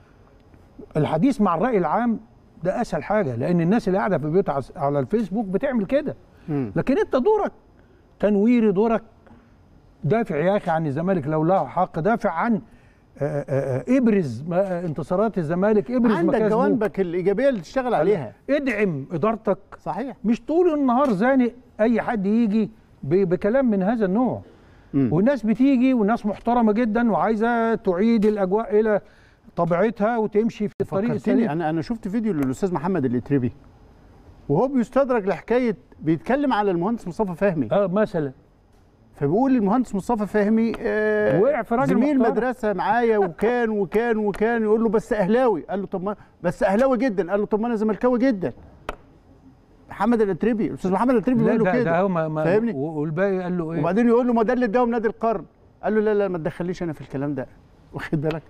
الحديث مع الراي العام ده اسهل حاجه لان الناس اللي قاعده في بيوتها عس- على الفيسبوك بتعمل كده مم. لكن انت دورك تنويري دورك دافع يا اخي عن الزمالك لو له حق دافع عن آه، آه، آه، ابرز ما- آه، انتصارات الزمالك ابرز عندك مكاسبه جوانبك الايجابيه اللي تشتغل عليها ادعم ادارتك صحيح مش طول النهار زانق اي حد يجي ب- بكلام من هذا النوع مم. والناس بتيجي والناس محترمه جدا وعايزه تعيد الاجواء الى طبيعتها وتمشي في الطريق فكرتني السليم انا انا شفت فيديو للاستاذ محمد الاتربي وهو بيستدرج لحكايه بيتكلم على المهندس مصطفى فهمي اه مثلا فبيقول المهندس مصطفى فهمي آه وقع في راجل زميل محترم. مدرسه معايا وكان وكان وكان يقول له بس اهلاوي قال له طب ما بس اهلاوي جدا قال له طب ما انا زملكاوي جدا محمد الاتربي الاستاذ محمد الاتربي لا بيقول له ده, ده كده هو ما ما فاهمني؟ والباقي قال له ايه وبعدين يقول له ما ده اللي اداهم نادي القرن قال له لا لا ما تدخليش انا في الكلام ده واخد بالك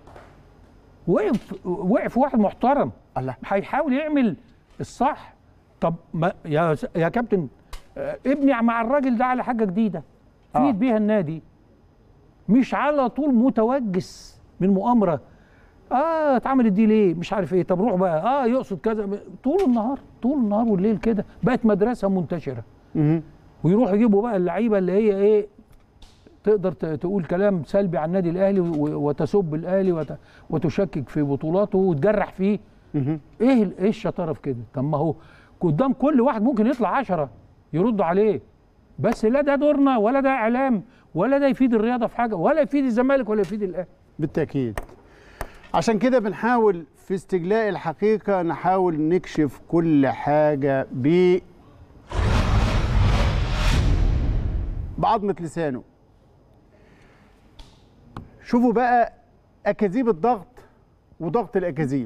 وقف وقف واحد محترم الله هيحاول يعمل الصح طب ما يا س- يا كابتن آه، ابني مع الراجل ده على حاجه جديده آه. فيد بيها النادي مش على طول متوجس من مؤامره اه اتعملت دي ليه مش عارف ايه طب روح بقى اه يقصد كذا طول النهار طول النهار والليل كده بقت مدرسه منتشره مهم. ويروحوا يجيبوا بقى اللعيبه اللي هي ايه تقدر ت- تقول كلام سلبي عن النادي الاهلي و- وتسب الاهلي وت- وتشكك في بطولاته وتجرح فيه مهم. ايه ال- ايه الشطاره في كده طب ما هو قدام كل واحد ممكن يطلع عشرة يردوا عليه بس لا ده دورنا ولا ده اعلام ولا ده يفيد الرياضه في حاجه ولا يفيد الزمالك ولا يفيد الاهلي بالتأكيد عشان كده بنحاول في استجلاء الحقيقة نحاول نكشف كل حاجة ب بعظمة لسانه شوفوا بقى أكاذيب الضغط وضغط الأكاذيب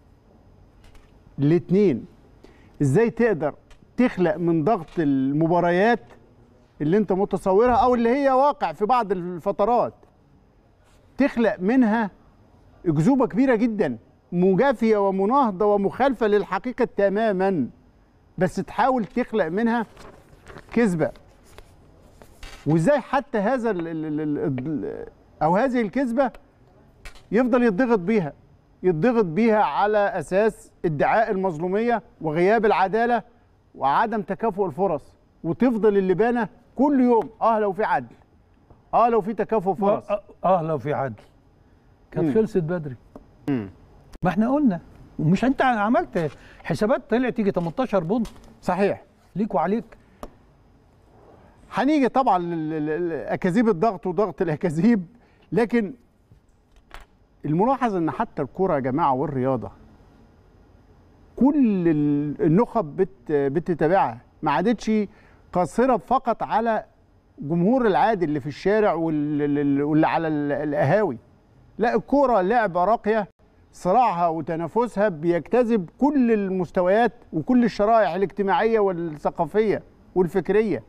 الاتنين ازاي تقدر تخلق من ضغط المباريات اللي انت متصورها او اللي هي واقع في بعض الفترات تخلق منها اكذوبه كبيره جدا مجافيه ومناهضه ومخالفه للحقيقه تماما بس تحاول تخلق منها كذبه وازاي حتى هذا ال ال ال ال او هذه الكذبه يفضل يضغط بيها يضغط بيها على اساس ادعاء المظلوميه وغياب العداله وعدم تكافؤ الفرص وتفضل اللبانه كل يوم اه لو في عدل اه لو في تكافؤ فرص اه, آه لو في عدل كانت مم. خلصت بدري مم. ما احنا قلنا ومش انت عملت حسابات طلع تيجي 18 بونت صحيح ليك وعليك هنيجي طبعا لل- لل- لاكاذيب الضغط وضغط الاكاذيب لكن الملاحظ ان حتى الكرة يا جماعه والرياضه كل ال- النخب بت بتتابعها ما عادتش قاصره فقط على جمهور العادي اللي في الشارع وال- واللي على ال- القهاوي لا الكوره لعبه راقيه صراعها وتنافسها بيجتذب كل المستويات وكل الشرائح الاجتماعيه والثقافيه والفكريه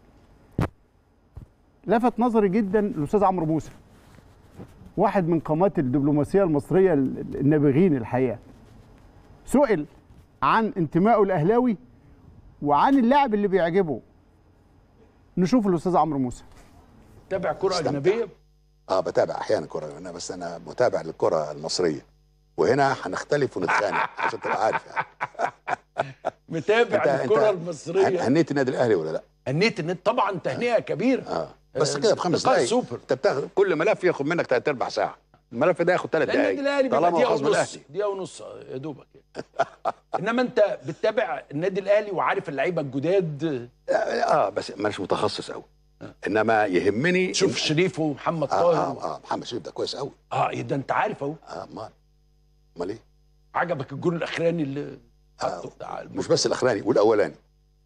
لفت نظري جدا الاستاذ عمرو موسى واحد من قامات الدبلوماسيه المصريه ال- النابغين الحقيقه سئل عن انتمائه الاهلاوي وعن اللاعب اللي بيعجبه نشوف الاستاذ عمرو موسى تابع كرة استمتع. أجنبية اه بتابع احيانا كره انا بس انا متابع للكره المصريه وهنا هنختلف ونتخانق عشان تبقى عارف يعني متابع انت الكرة انت المصرية هنيت النادي الاهلي ولا لا؟ هنيت النت طبعا تهنئة كبيرة اه بس آه، كده بخمس لقاء دقايق سوبر. انت بتاخد كل ملف ياخد منك ثلاث ارباع ساعه الملف ده ياخد ثلاث لأن النادي دقايق الأهلي بيبقى طالما هو دقيقة خصم ونص الاهلي دقيقة ونص يا دوبك إنما أنت بتتابع النادي الأهلي وعارف اللعيبة الجداد اه بس مش متخصص قوي انما يهمني شوف إن- شريف ومحمد اه طاهر اه, آه محمد شريف ده كويس قوي اه إيه ده أنت عارف أهو اه امال امال ايه؟ عجبك الجول الأخراني اللي آه حطه بتاع الم- مش بس الاخراني والاولاني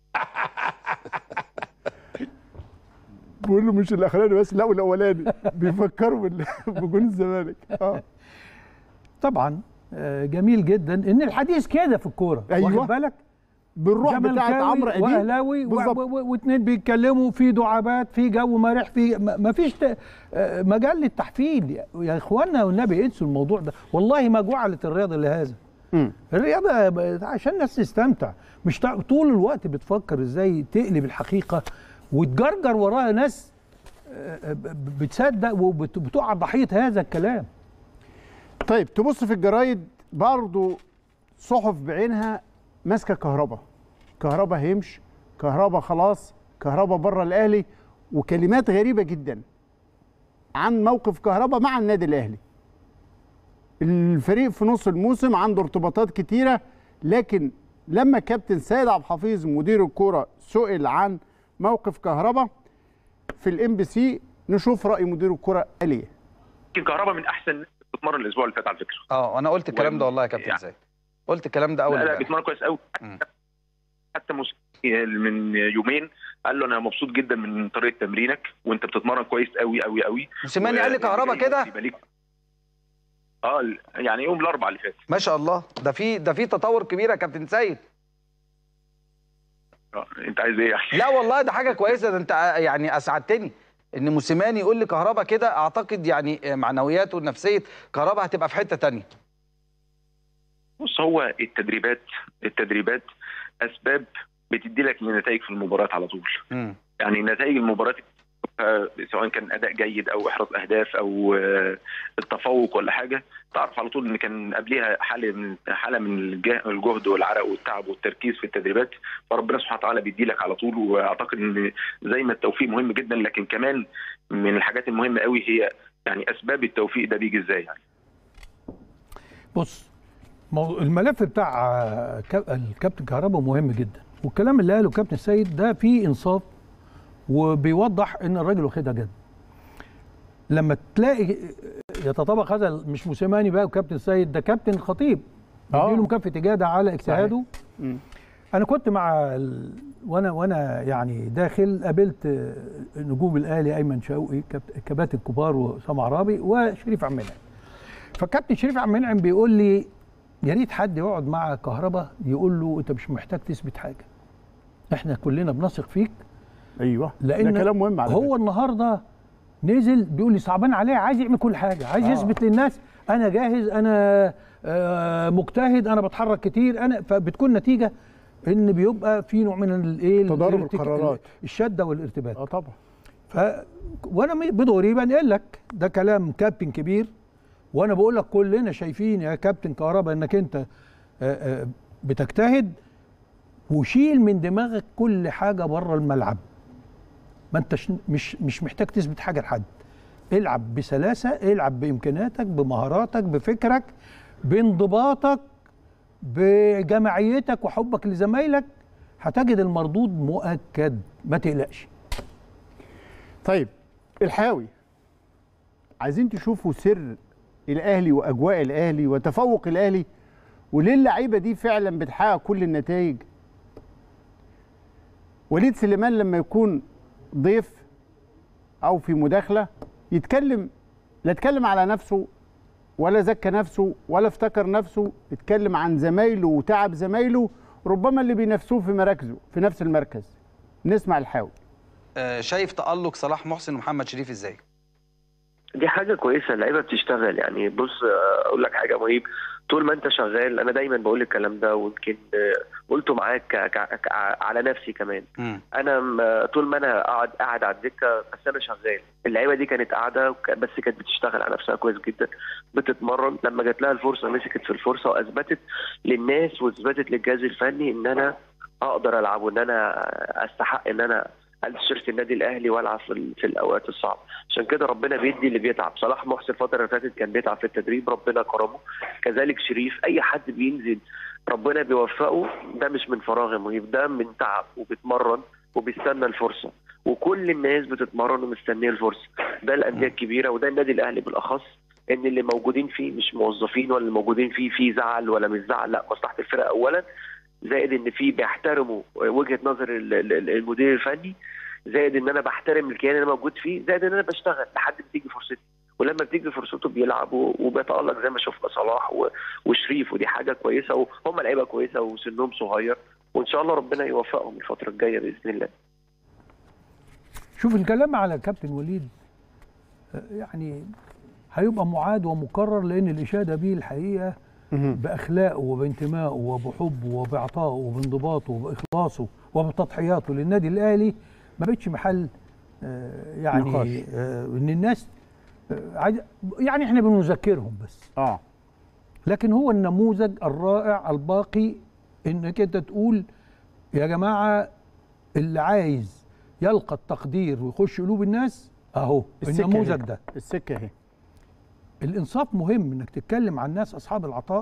بقول له مش الاخراني بس لا والاولاني بيفكروا بال- بجون الزمالك اه طبعا آه، جميل جدا ان الحديث كده في الكوره أيوة. واخد بالك بالروح بتاعت زملكاوي عمرو اديب واهلاوي و- بالظبط. و- و- واتنين بيتكلموا في دعابات في جو مرح في ما ما فيش ت- آه، مجال للتحفيل يا اخوانا والنبي انسوا الموضوع ده والله ما جعلت الرياضه لهذا مم. الرياضه ب- عشان الناس تستمتع مش تع- طول الوقت بتفكر ازاي تقلب الحقيقه وتجرجر وراها ناس آه، آه، ب- بتصدق وبتقع ضحيه هذا الكلام طيب تبص في الجرايد برضو صحف بعينها ماسكه كهربا كهربا هيمش كهربا خلاص كهربا بره الاهلي وكلمات غريبه جدا عن موقف كهربا مع النادي الاهلي الفريق في نص الموسم عنده ارتباطات كتيره لكن لما كابتن سيد عبد الحفيظ مدير الكوره سئل عن موقف كهربا في الام بي سي نشوف راي مدير الكوره قال ايه يمكن كهربا من احسن الناس اللي بتتمرن الاسبوع اللي فات على فكره اه انا قلت الكلام ده والله يا كابتن يعني- زايد قلت الكلام ده اول لا لا امبارح بيتمرن كويس قوي مم. حتى مس- من يومين قال له انا مبسوط جدا من طريقه تمرينك وانت بتتمرن كويس قوي قوي قوي موسيماني قال لي كهربا كده يبقى ليك- اه ال- يعني يوم الاربعاء اللي فات ما شاء الله ده في ده في تطور كبير يا كابتن سيد آه، انت عايز ايه يعني لا والله ده حاجه كويسه ده انت يعني اسعدتني ان موسيماني يقول لي كهربا كده اعتقد يعني معنوياته ونفسيه كهربا هتبقى في حته تانية بص هو التدريبات التدريبات اسباب بتدي لك النتائج في المباراه على طول امم يعني نتائج المباراه آه، سواء كان اداء جيد او احراز اهداف او آه، التفوق ولا حاجه تعرف على طول ان كان قبلها حاله من حاله من الجه- الجهد والعرق والتعب والتركيز في التدريبات فربنا سبحانه وتعالى بيدي لك على طول واعتقد ان زي ما التوفيق مهم جدا لكن كمان من الحاجات المهمه قوي هي يعني اسباب التوفيق ده بيجي ازاي يعني بص مو- الملف بتاع آه، كا- الكابتن كهربا مهم جدا والكلام اللي قاله كابتن سيد ده فيه انصاف وبيوضح ان الراجل واخدها جد لما تلاقي يتطابق هذا مش موسيماني بقى وكابتن سيد ده كابتن الخطيب آه. بيديله مكافاه اجاده على اجتهاده مم. انا كنت مع ال... وانا وانا يعني داخل قابلت آه، نجوم الاهلي ايمن شوقي كابت- كباتن كبار وسام عرابي وشريف عبد المنعم فكابتن شريف عبد المنعم بيقول لي يا ريت حد يقعد مع كهربا يقول له انت مش محتاج تثبت حاجه احنا كلنا بنثق فيك ايوه لان ده كلام مهم على هو النهارده نزل بيقول لي صعبان عليه عايز يعمل كل حاجه عايز آه. آه. يثبت للناس انا جاهز انا آه مجتهد انا بتحرك كتير انا فبتكون نتيجه ان بيبقى في نوع من الايه تضارب الارتك- القرارات. الشده والارتباك اه طبعا ف وانا م- بدوري بنقل لك ده كلام كابتن كبير وانا بقول لك كلنا شايفين يا كابتن كهربا انك انت آه، آه، بتجتهد وشيل من دماغك كل حاجه بره الملعب ما انتش مش مش محتاج تثبت حاجه لحد العب بسلاسه العب بامكانياتك بمهاراتك بفكرك بانضباطك بجماعيتك وحبك لزمايلك هتجد المردود مؤكد ما تقلقش طيب الحاوي عايزين تشوفوا سر الاهلي واجواء الاهلي وتفوق الاهلي وليه اللعيبه دي فعلا بتحقق كل النتائج وليد سليمان لما يكون ضيف او في مداخله يتكلم لا اتكلم على نفسه ولا زكى نفسه ولا افتكر نفسه اتكلم عن زمايله وتعب زمايله ربما اللي بينافسوه في مراكزه في نفس المركز نسمع الحاوي آه، شايف تألق صلاح محسن ومحمد شريف ازاي دي حاجة كويسة اللعيبة بتشتغل يعني بص آه، أقول لك حاجة مهيب طول ما أنت شغال أنا دايما بقول الكلام ده ويمكن آه، قلته معاك ك- ك- ك- على نفسي كمان مم. أنا م- طول ما أنا قاعد قاعد على الدكة بس أنا شغال اللعيبة دي كانت قاعدة وك- بس كانت بتشتغل على نفسها كويس جدا بتتمرن لما جات لها الفرصة مسكت في الفرصة وأثبتت للناس وأثبتت للجهاز الفني إن أنا أقدر ألعب وإن أنا أستحق إن أنا ألبس شيرت النادي الأهلي وألعب في, ال- في الأوقات الصعبة عشان كده ربنا بيدي اللي بيتعب صلاح محسن الفتره اللي فاتت كان بيتعب في التدريب ربنا كرمه كذلك شريف اي حد بينزل ربنا بيوفقه ده مش من فراغ يا مهيب ده من تعب وبيتمرن وبيستنى الفرصه وكل الناس بتتمرن ومستنيه الفرصه ده الانديه الكبيره وده النادي الاهلي بالاخص ان اللي موجودين فيه مش موظفين ولا اللي موجودين فيه في زعل ولا مش زعل لا مصلحه الفرقه اولا زائد ان في بيحترموا وجهه نظر ال- ال- المدير الفني زائد ان انا بحترم الكيان اللي أنا موجود فيه زائد ان انا بشتغل لحد ما تيجي فرصتي ولما بتيجي فرصته بيلعب و- وبيتالق زي ما شفنا صلاح و- وشريف ودي حاجه كويسه وهم لعيبه كويسه وسنهم صغير وان شاء الله ربنا يوفقهم الفتره الجايه باذن الله شوف الكلام على كابتن وليد آه، يعني هيبقى معاد ومكرر لان الاشاده بيه الحقيقه باخلاقه وبانتمائه وبحبه وبعطائه وبانضباطه وباخلاصه وبتضحياته للنادي الاهلي ما بقتش محل آه، يعني نقاش. آه، ان الناس آه، عايز- يعني احنا بنذكرهم بس اه لكن هو النموذج الرائع الباقي انك انت تقول يا جماعه اللي عايز يلقى التقدير ويخش قلوب الناس اهو السكة النموذج اهي. ده السكه اهي الانصاف مهم انك تتكلم عن الناس اصحاب العطاء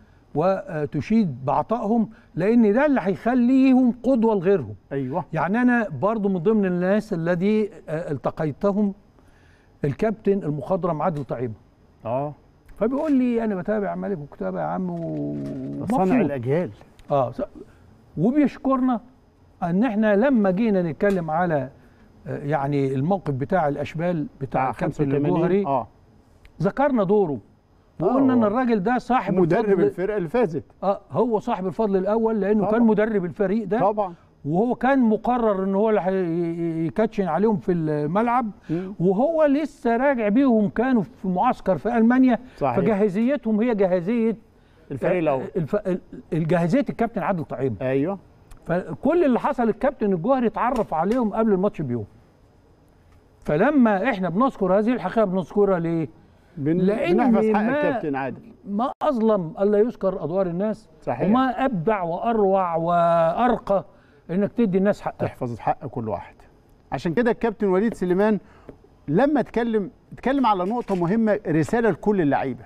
وتشيد بعطائهم لان ده اللي هيخليهم قدوه لغيرهم ايوه يعني انا برضو من ضمن الناس الذي آه، التقيتهم الكابتن المخضرم عادل طعيمه اه فبيقول لي انا بتابع ملك وكتابه يا عم صانع ومبسوط الاجيال اه س- وبيشكرنا ان احنا لما جينا نتكلم على آه، يعني الموقف بتاع الاشبال بتاع بتاع الكابتن 85 الجوهري اه ذكرنا دوره وقلنا آه. ان الراجل ده صاحب مدرب الفضل الفرقه اللي فازت اه هو صاحب الفضل الاول لانه طبعا. كان مدرب الفريق ده طبعا وهو كان مقرر ان هو اللي هي- يكاتشن عليهم في الملعب مم. وهو لسه راجع بيهم كانوا في معسكر في المانيا صحيح. فجاهزيتهم هي جاهزيه الفريق الاول الف... الجاهزيه الكابتن عادل طعيمه ايوه فكل اللي حصل الكابتن الجوهري اتعرف عليهم قبل الماتش بيوم فلما احنا بنذكر هذه الحقيقه بنذكرها ليه؟ بن... لأن بنحفظ حق ما- الكابتن عادل ما اظلم الا يذكر ادوار الناس صحيح. وما ابدع واروع وارقى انك تدي الناس حقها تحفظ حق كل واحد عشان كده الكابتن وليد سليمان لما اتكلم اتكلم على نقطة مهمة رسالة لكل اللعيبة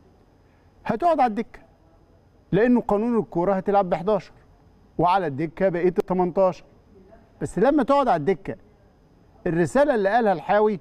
هتقعد على الدكة لأنه قانون الكورة هتلعب ب 11 وعلى الدكة بقية ال 18 بس لما تقعد على الدكة الرسالة اللي قالها الحاوي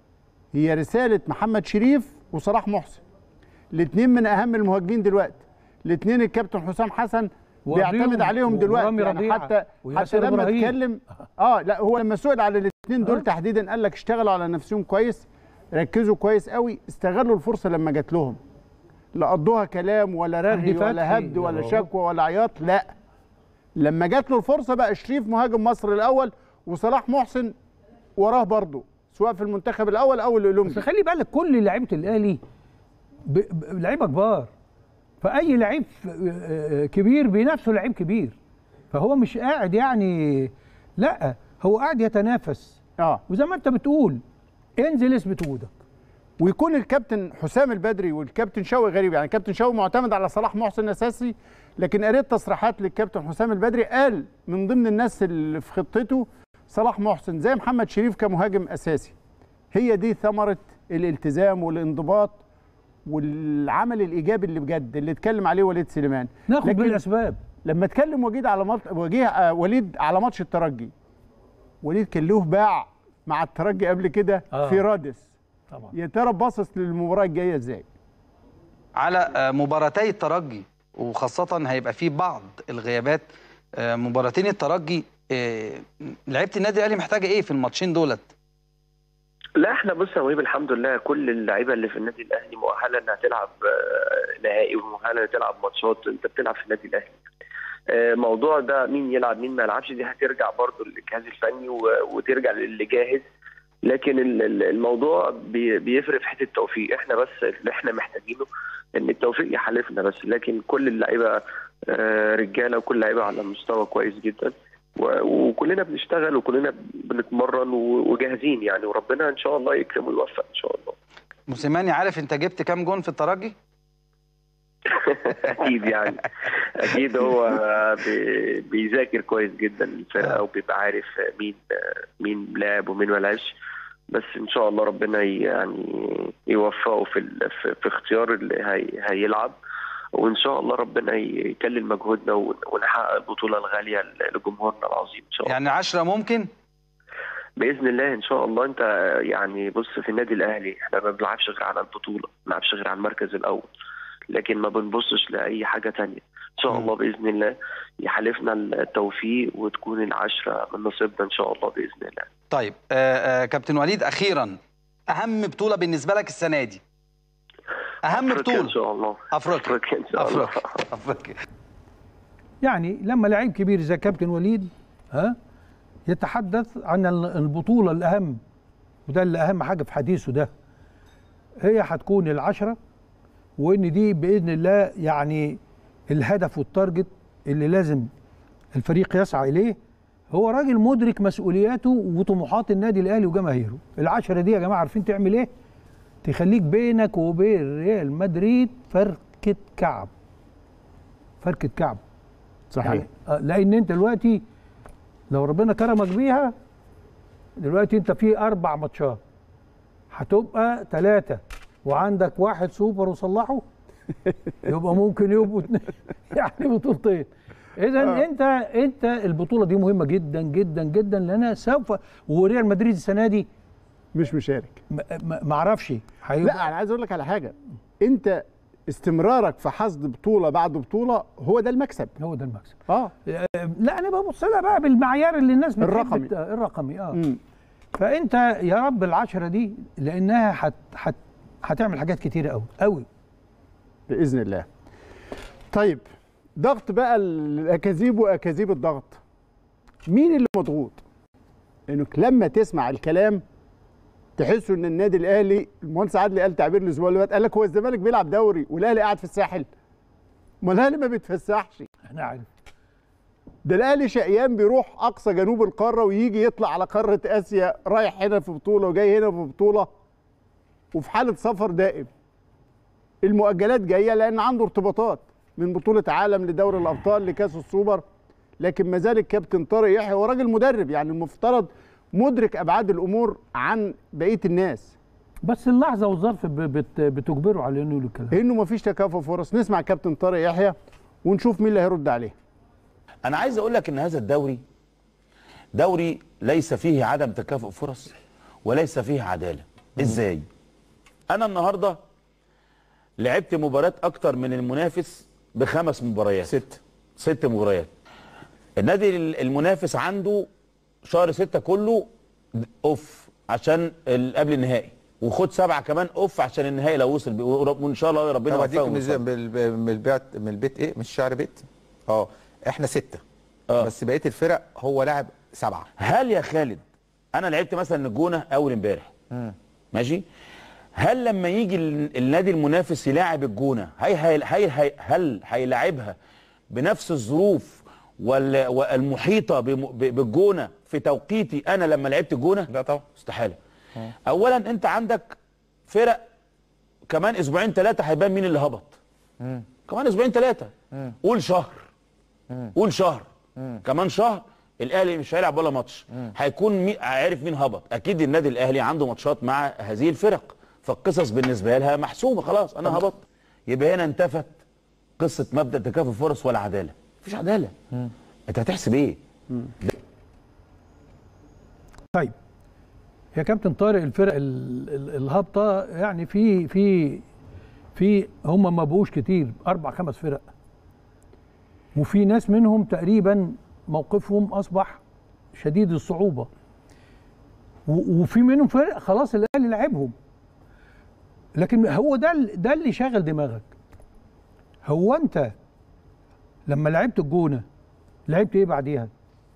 هي رسالة محمد شريف وصلاح محسن الاثنين من أهم المهاجمين دلوقتي الاثنين الكابتن حسام حسن وقبليهم بيعتمد عليهم دلوقتي ورامي يعني ربيعة حتى وياسر حتى لما إبراهيم. اتكلم اه لا هو لما سئل على الاثنين دول آه. تحديدا قال لك اشتغلوا على نفسهم كويس ركزوا كويس قوي استغلوا الفرصه لما جات لهم لا قضوها كلام ولا رغي حمدي ولا فتحي. هبد ولا أهو. شكوى ولا عياط لا لما جات له الفرصه بقى شريف مهاجم مصر الاول وصلاح محسن وراه برضه سواء في المنتخب الاول او بس الاولمبي خلي بالك كل لعيبه الاهلي ب- ب- لعيبه كبار فاي لعيب آه، كبير بينافسه لعيب كبير فهو مش قاعد يعني لا هو قاعد يتنافس اه وزي ما انت بتقول انزل اثبت وجودك ويكون الكابتن حسام البدري والكابتن شوقي غريب يعني الكابتن شوقي معتمد على صلاح محسن اساسي لكن قريت تصريحات للكابتن حسام البدري قال من ضمن الناس اللي في خطته صلاح محسن زي محمد شريف كمهاجم اساسي هي دي ثمره الالتزام والانضباط والعمل الايجابي اللي بجد اللي اتكلم عليه وليد سليمان ناخد لكن بالاسباب لما اتكلم وجيد على مط... وجيه آه، وليد على ماتش الترجي وليد كان له باع مع الترجي قبل كده آه. في رادس طبعا يا ترى باصص للمباراه الجايه ازاي على آه، مباراتي الترجي وخاصة هيبقى في بعض الغيابات آه، مباراتين الترجي آه، لعيبة النادي الأهلي محتاجة إيه في الماتشين دولت؟ لا احنا بص يا مهيب الحمد لله كل اللعيبه اللي في النادي الاهلي مؤهله انها تلعب آه، نهائي ومؤهله انها تلعب ماتشات انت بتلعب في النادي الاهلي. آه، موضوع ده مين يلعب مين ما يلعبش دي هترجع برضو للجهاز الفني و- وترجع للي جاهز لكن ال- ال- الموضوع بي- بيفرق في حته التوفيق احنا بس اللي احنا محتاجينه ان التوفيق يحالفنا بس لكن كل اللعيبه آه، رجاله وكل اللعيبه على مستوى كويس جدا و- وكلنا بنشتغل وكلنا بنتمرن و- وجاهزين يعني وربنا ان شاء الله يكرم ويوفق ان شاء الله موسيماني عارف أنت جبت كام جون في الترجي؟ اكيد يعني اكيد هو بي- بيذاكر كويس جدا الفرقه وبيبقى عارف مين مين لعب ومين ما لعبش بس ان شاء الله ربنا ي- يعني يوفقه في ال- في, في اختيار اللي هي هيلعب وان شاء الله ربنا يكلل مجهودنا ون- ونحقق البطوله الغاليه لجمهورنا العظيم ان شاء الله يعني عشرة ممكن؟ باذن الله ان شاء الله انت يعني بص في النادي الاهلي احنا ما بنلعبش غير على البطوله ما بنلعبش غير على المركز الاول لكن ما بنبصش لاي حاجه تانية ان شاء الله باذن الله يحالفنا التوفيق وتكون العشره من نصيبنا ان شاء الله باذن الله طيب آه آه كابتن وليد أخيرا أهم بطولة بالنسبة لك السنة دي؟ أهم أفريقيا ان بطولة شاء الله أفريقيا افريقيا ان شاء الله أفريقيا أفريقيا يعني لما لعيب كبير زي كابتن وليد ها يتحدث عن ال- البطولة الأهم وده اللي أهم حاجة في حديثه ده هي هتكون العشرة وإن دي بإذن الله يعني الهدف والتارجت اللي لازم الفريق يسعى إليه هو راجل مدرك مسؤولياته وطموحات النادي الأهلي وجماهيره العشرة دي يا جماعة عارفين تعمل إيه تخليك بينك وبين ريال مدريد فركة كعب فركة كعب صحيح يعني آه، لان انت دلوقتي لو ربنا كرمك بيها دلوقتي انت في اربع ماتشات هتبقى ثلاثه وعندك واحد سوبر وصلحه يبقى ممكن يبقوا اتنين يعني بطولتين اذا آه. انت انت البطوله دي مهمه جدا جدا جدا لان سوف وريال مدريد السنه دي مش مشارك ما- ما ما اعرفش لا هيبقى انا عايز اقول لك على حاجه انت استمرارك في حصد بطوله بعد بطوله هو ده المكسب هو ده المكسب اه آه، لا انا ببص لها بقى بالمعيار اللي الناس بتحب الرقمي. الت- الرقمي اه مم. فانت يا رب العشرة دي لانها هت هت هتعمل حاجات كتيره قوي قوي باذن الله طيب ضغط بقى الاكاذيب واكاذيب الضغط مين اللي مضغوط انك لما تسمع الكلام تحسوا ان النادي الاهلي المهندس عادل قال تعبير الاسبوع اللي فات قال لك هو الزمالك بيلعب دوري والاهلي قاعد في الساحل ما الاهلي ما بيتفسحش انا عارف ده الاهلي شقيان بيروح اقصى جنوب القاره ويجي يطلع على قاره اسيا رايح هنا في بطوله وجاي هنا في بطوله وفي حاله سفر دائم المؤجلات جايه لان عنده ارتباطات من بطوله عالم لدوري الابطال لكاس السوبر لكن ما زال الكابتن طارق يحيى هو راجل مدرب يعني المفترض مدرك ابعاد الامور عن بقيه الناس بس اللحظه والظرف ب- بت بتجبره على انه يقول الكلام انه ما فيش تكافؤ فرص نسمع الكابتن طارق يحيى ونشوف مين اللي هيرد عليه انا عايز اقول لك ان هذا الدوري دوري ليس فيه عدم تكافؤ فرص وليس فيه عداله ازاي انا النهارده لعبت مباريات اكتر من المنافس بخمس مباريات ست ست مباريات النادي المنافس عنده شهر ستة كله اوف عشان ال- قبل النهائي وخد سبعه كمان اوف عشان النهائي لو وصل بي- وان شاء الله ربنا طب اديك يوفقهم من, ويوفقهم. من الب- من البيت من البيت ايه مش شعر بيت اه احنا ستة آه. بس بقيه الفرق هو لاعب سبعة هل يا خالد انا لعبت مثلا الجونه اول امبارح ماشي هل لما يجي ال- النادي المنافس يلاعب الجونه هي هي هي هي هل هيلاعبها بنفس الظروف وال- والمحيطه بم- ب- بالجونه في توقيتي انا لما لعبت الجونه لا طبعا استحاله اولا انت عندك فرق كمان اسبوعين ثلاثه هيبان مين اللي هبط كمان اسبوعين ثلاثه قول شهر قول شهر كمان شهر الاهلي مش هيلعب ولا ماتش هيكون مي... عارف مين هبط اكيد النادي الاهلي عنده ماتشات مع هذه الفرق فالقصص بالنسبه لها محسومه خلاص انا هبط يبقى هنا انتفت قصه مبدا تكافؤ فرص ولا عداله مفيش عداله انت هتحسب ايه طيب يا كابتن طارق الفرق ال- ال- الهابطه يعني في في في هم ما بقوش كتير اربع خمس فرق وفي ناس منهم تقريبا موقفهم اصبح شديد الصعوبه و- وفي منهم فرق خلاص الاهلي لعبهم لكن هو ده ال- ده اللي شاغل دماغك هو انت لما لعبت الجونه لعبت ايه بعديها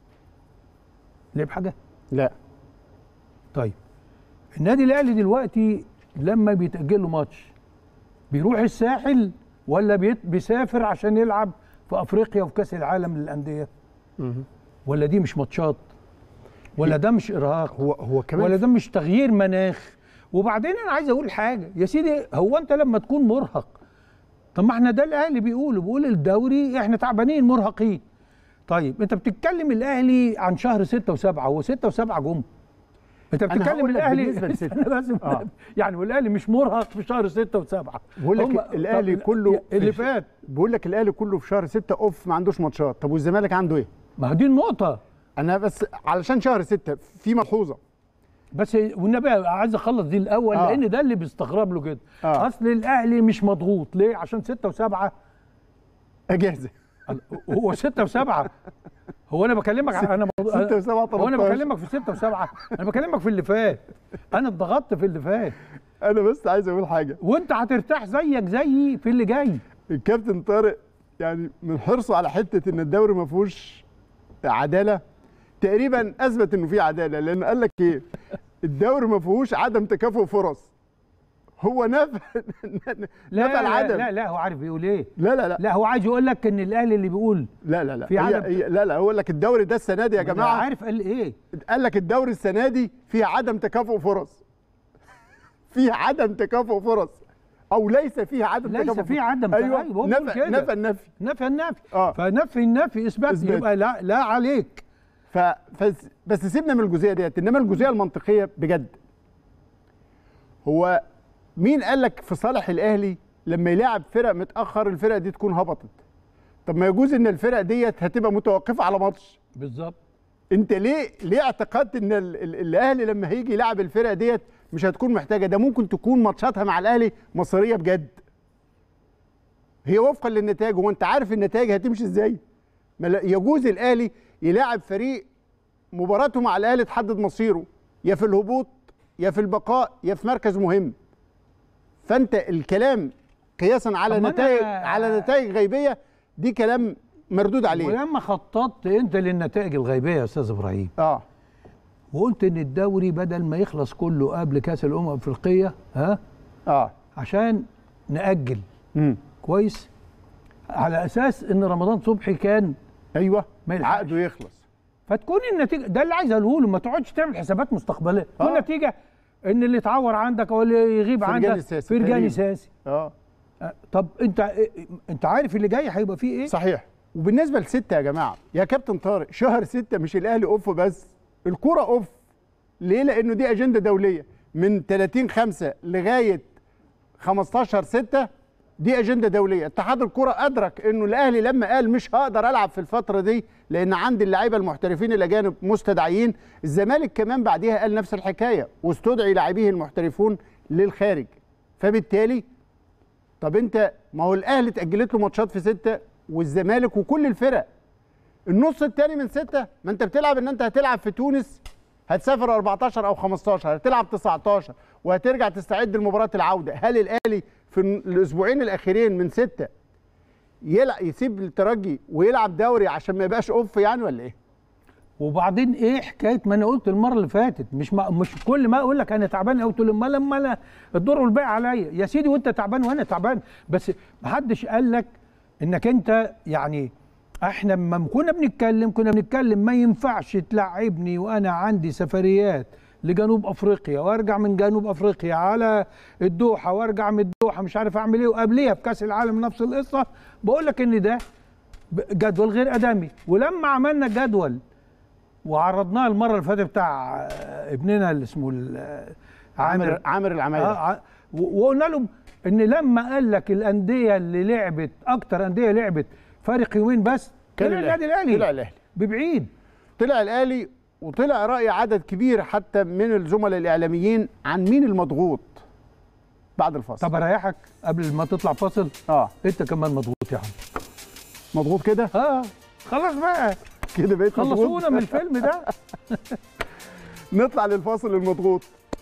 لعب حاجه لا طيب النادي الاهلي دلوقتي لما بيتاجل له ماتش بيروح الساحل ولا بيت- بيسافر عشان يلعب في افريقيا وفي كاس العالم للانديه ولا دي مش ماتشات ولا ده مش ارهاق هو هو كمان ولا ده مش تغيير مناخ وبعدين انا عايز اقول حاجه يا سيدي هو انت لما تكون مرهق طب ما احنا ده الاهلي بيقول بيقول الدوري احنا تعبانين مرهقين طيب انت بتتكلم الاهلي عن شهر ستة وسبعة هو ستة وسبعة جم انت أنا بتتكلم هقول لك الاهلي بالنسبة لستة. أنا لازم آه. يعني والاهلي مش مرهق في شهر ستة وسبعة بقول هم- لك الاهلي طب كله اللي في- فات بقول لك الاهلي كله في شهر 6 اوف ما عندوش ماتشات طب والزمالك عنده ايه ما هو دي النقطة انا بس علشان شهر 6 في ملحوظه بس والنبي عايز اخلص دي الاول آه. لان ده اللي بيستغرب له كده آه. اصل الاهلي مش مضغوط ليه عشان ستة وسبعة اجازه هو ستة وسبعة هو انا بكلمك ع- انا موضوع- ستة وسبعة هو انا 13. بكلمك في ستة وسبعة انا بكلمك في اللي فات انا اتضغطت في اللي فات انا بس عايز اقول حاجه وانت هترتاح زيك زيي في اللي جاي الكابتن طارق يعني من حرصه على حته ان الدوري ما فيهوش عداله تقريبا اثبت انه في عداله لان قال لك ايه الدوري ما فيهوش عدم تكافؤ فرص هو نفى نفى لا العدم لا لا, لا هو عارف بيقول ايه لا لا لا لا هو عايز يقول لك ان الاهلي اللي بيقول لا لا لا في هي عدم- هي لا لا هو قال لك الدوري ده السنه دي يا ما أنا جماعه عارف قال ايه قال لك الدوري السنه دي فيه عدم تكافؤ فرص فيه عدم تكافؤ فرص او ليس فيه عدم ليس تكافؤ فيه فرص. عدم ايوه تكافؤ، هو بيقول نفى كده. نفى النفي نفى النفي آه. فنفي النفي اثبات إثبات. يبقى لا لا عليك ف فس- بس سيبنا من الجزئيه ديت انما الجزئيه المنطقيه بجد هو مين قال لك في صالح الاهلي لما يلاعب فرق متاخر الفرق دي تكون هبطت طب ما يجوز ان الفرق ديت هتبقى متوقفه على ماتش بالظبط انت ليه ليه اعتقدت ان ال- ال- الاهلي لما هيجي يلعب الفرقه ديت مش هتكون محتاجه ده ممكن تكون ماتشاتها مع الاهلي مصيريه بجد هي وفقا للنتائج هو انت عارف النتائج هتمشي ازاي ما لا- يجوز الاهلي يلاعب فريق مباراته مع الاهلي تحدد مصيره يا في الهبوط يا في البقاء يا في مركز مهم فانت الكلام قياسا على طب ما أنا- نتائج على نتائج غيبيه دي كلام مردود عليه ولما خططت انت للنتائج الغيبيه يا استاذ ابراهيم اه وقلت ان الدوري بدل ما يخلص كله قبل كاس الامم الافريقيه ها اه عشان ناجل امم كويس على اساس ان رمضان صبحي كان ايوه ما يلحقش. عقده يخلص فتكون النتيجه ده اللي عايز اقوله له ما تقعدش تعمل حسابات مستقبليه تكون آه. النتيجه ان اللي اتعور عندك او اللي يغيب فرجاني عندك ساسي فرجاني تقريباً. ساسي اه أه، طب انت انت عارف اللي جاي هيبقى فيه ايه صحيح وبالنسبه لستة يا جماعه يا كابتن طارق شهر ستة مش الاهلي اوف بس الكوره اوف ليه لانه دي اجنده دوليه من 30 5 لغايه 15 6 دي اجنده دوليه اتحاد الكره ادرك انه الاهلي لما قال مش هقدر العب في الفتره دي لان عندي اللعيبه المحترفين الاجانب مستدعيين الزمالك كمان بعديها قال نفس الحكايه واستدعي لاعبيه المحترفون للخارج فبالتالي طب انت ما هو الاهلي اتاجلت له ماتشات في ستة والزمالك وكل الفرق النص الثاني من ستة ما انت بتلعب ان انت هتلعب في تونس هتسافر 14 او 15 هتلعب 19 وهترجع تستعد لمباراه العوده هل الاهلي في الاسبوعين الاخيرين من ستة يلعب يسيب الترجي ويلعب دوري عشان ما يبقاش اوف يعني ولا ايه وبعدين ايه حكايه ما انا قلت المره اللي فاتت مش ما مش كل ما اقول لك انا تعبان او تقول لي امال لما انا الدور والباقي عليا يا سيدي وانت تعبان وانا تعبان بس ما حدش قال لك انك انت يعني احنا لما كنا بنتكلم كنا بنتكلم ما ينفعش تلعبني وانا عندي سفريات لجنوب افريقيا وارجع من جنوب افريقيا على الدوحه وارجع من الدوحه مش عارف اعمل ايه وقبليها في كاس العالم نفس القصه بقول لك ان ده جدول غير ادمي ولما عملنا جدول وعرضناه المره اللي فاتت بتاع آه، ابننا اللي اسمه ال- آه، عامر عامر العمايل آه ع- و- وقلنا لهم ان لما قال لك الانديه اللي لعبت اكتر انديه لعبت فارق يومين بس كان طلع النادي الاهلي طلع الاهلي ببعيد طلع الاهلي وطلع راي عدد كبير حتى من الزملاء الاعلاميين عن مين المضغوط بعد الفاصل طب اريحك قبل ما تطلع فاصل اه انت كمان مضغوط يا عم مضغوط كده اه خلاص بقى كده بقيت مضغوط. خلصونا من الفيلم ده نطلع للفاصل المضغوط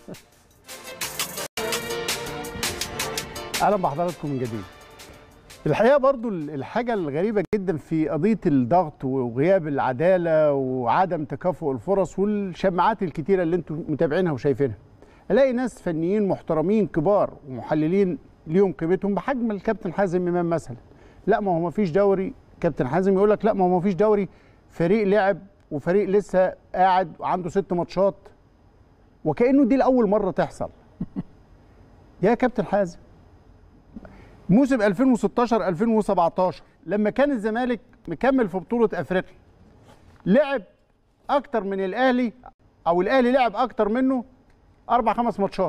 اهلا بحضراتكم من جديد الحقيقه برضو الحاجه الغريبه جدا في قضيه الضغط وغياب العداله وعدم تكافؤ الفرص والشماعات الكتيره اللي انتم متابعينها وشايفينها الاقي ناس فنيين محترمين كبار ومحللين ليهم قيمتهم بحجم الكابتن حازم امام مثلا لا ما هو ما فيش دوري كابتن حازم يقول لك لا ما هو ما فيش دوري فريق لعب وفريق لسه قاعد وعنده ست ماتشات وكانه دي لاول مره تحصل يا كابتن حازم موسم 2016 2017 لما كان الزمالك مكمل في بطوله افريقيا لعب اكتر من الاهلي او الاهلي لعب اكتر منه اربع خمس ماتشات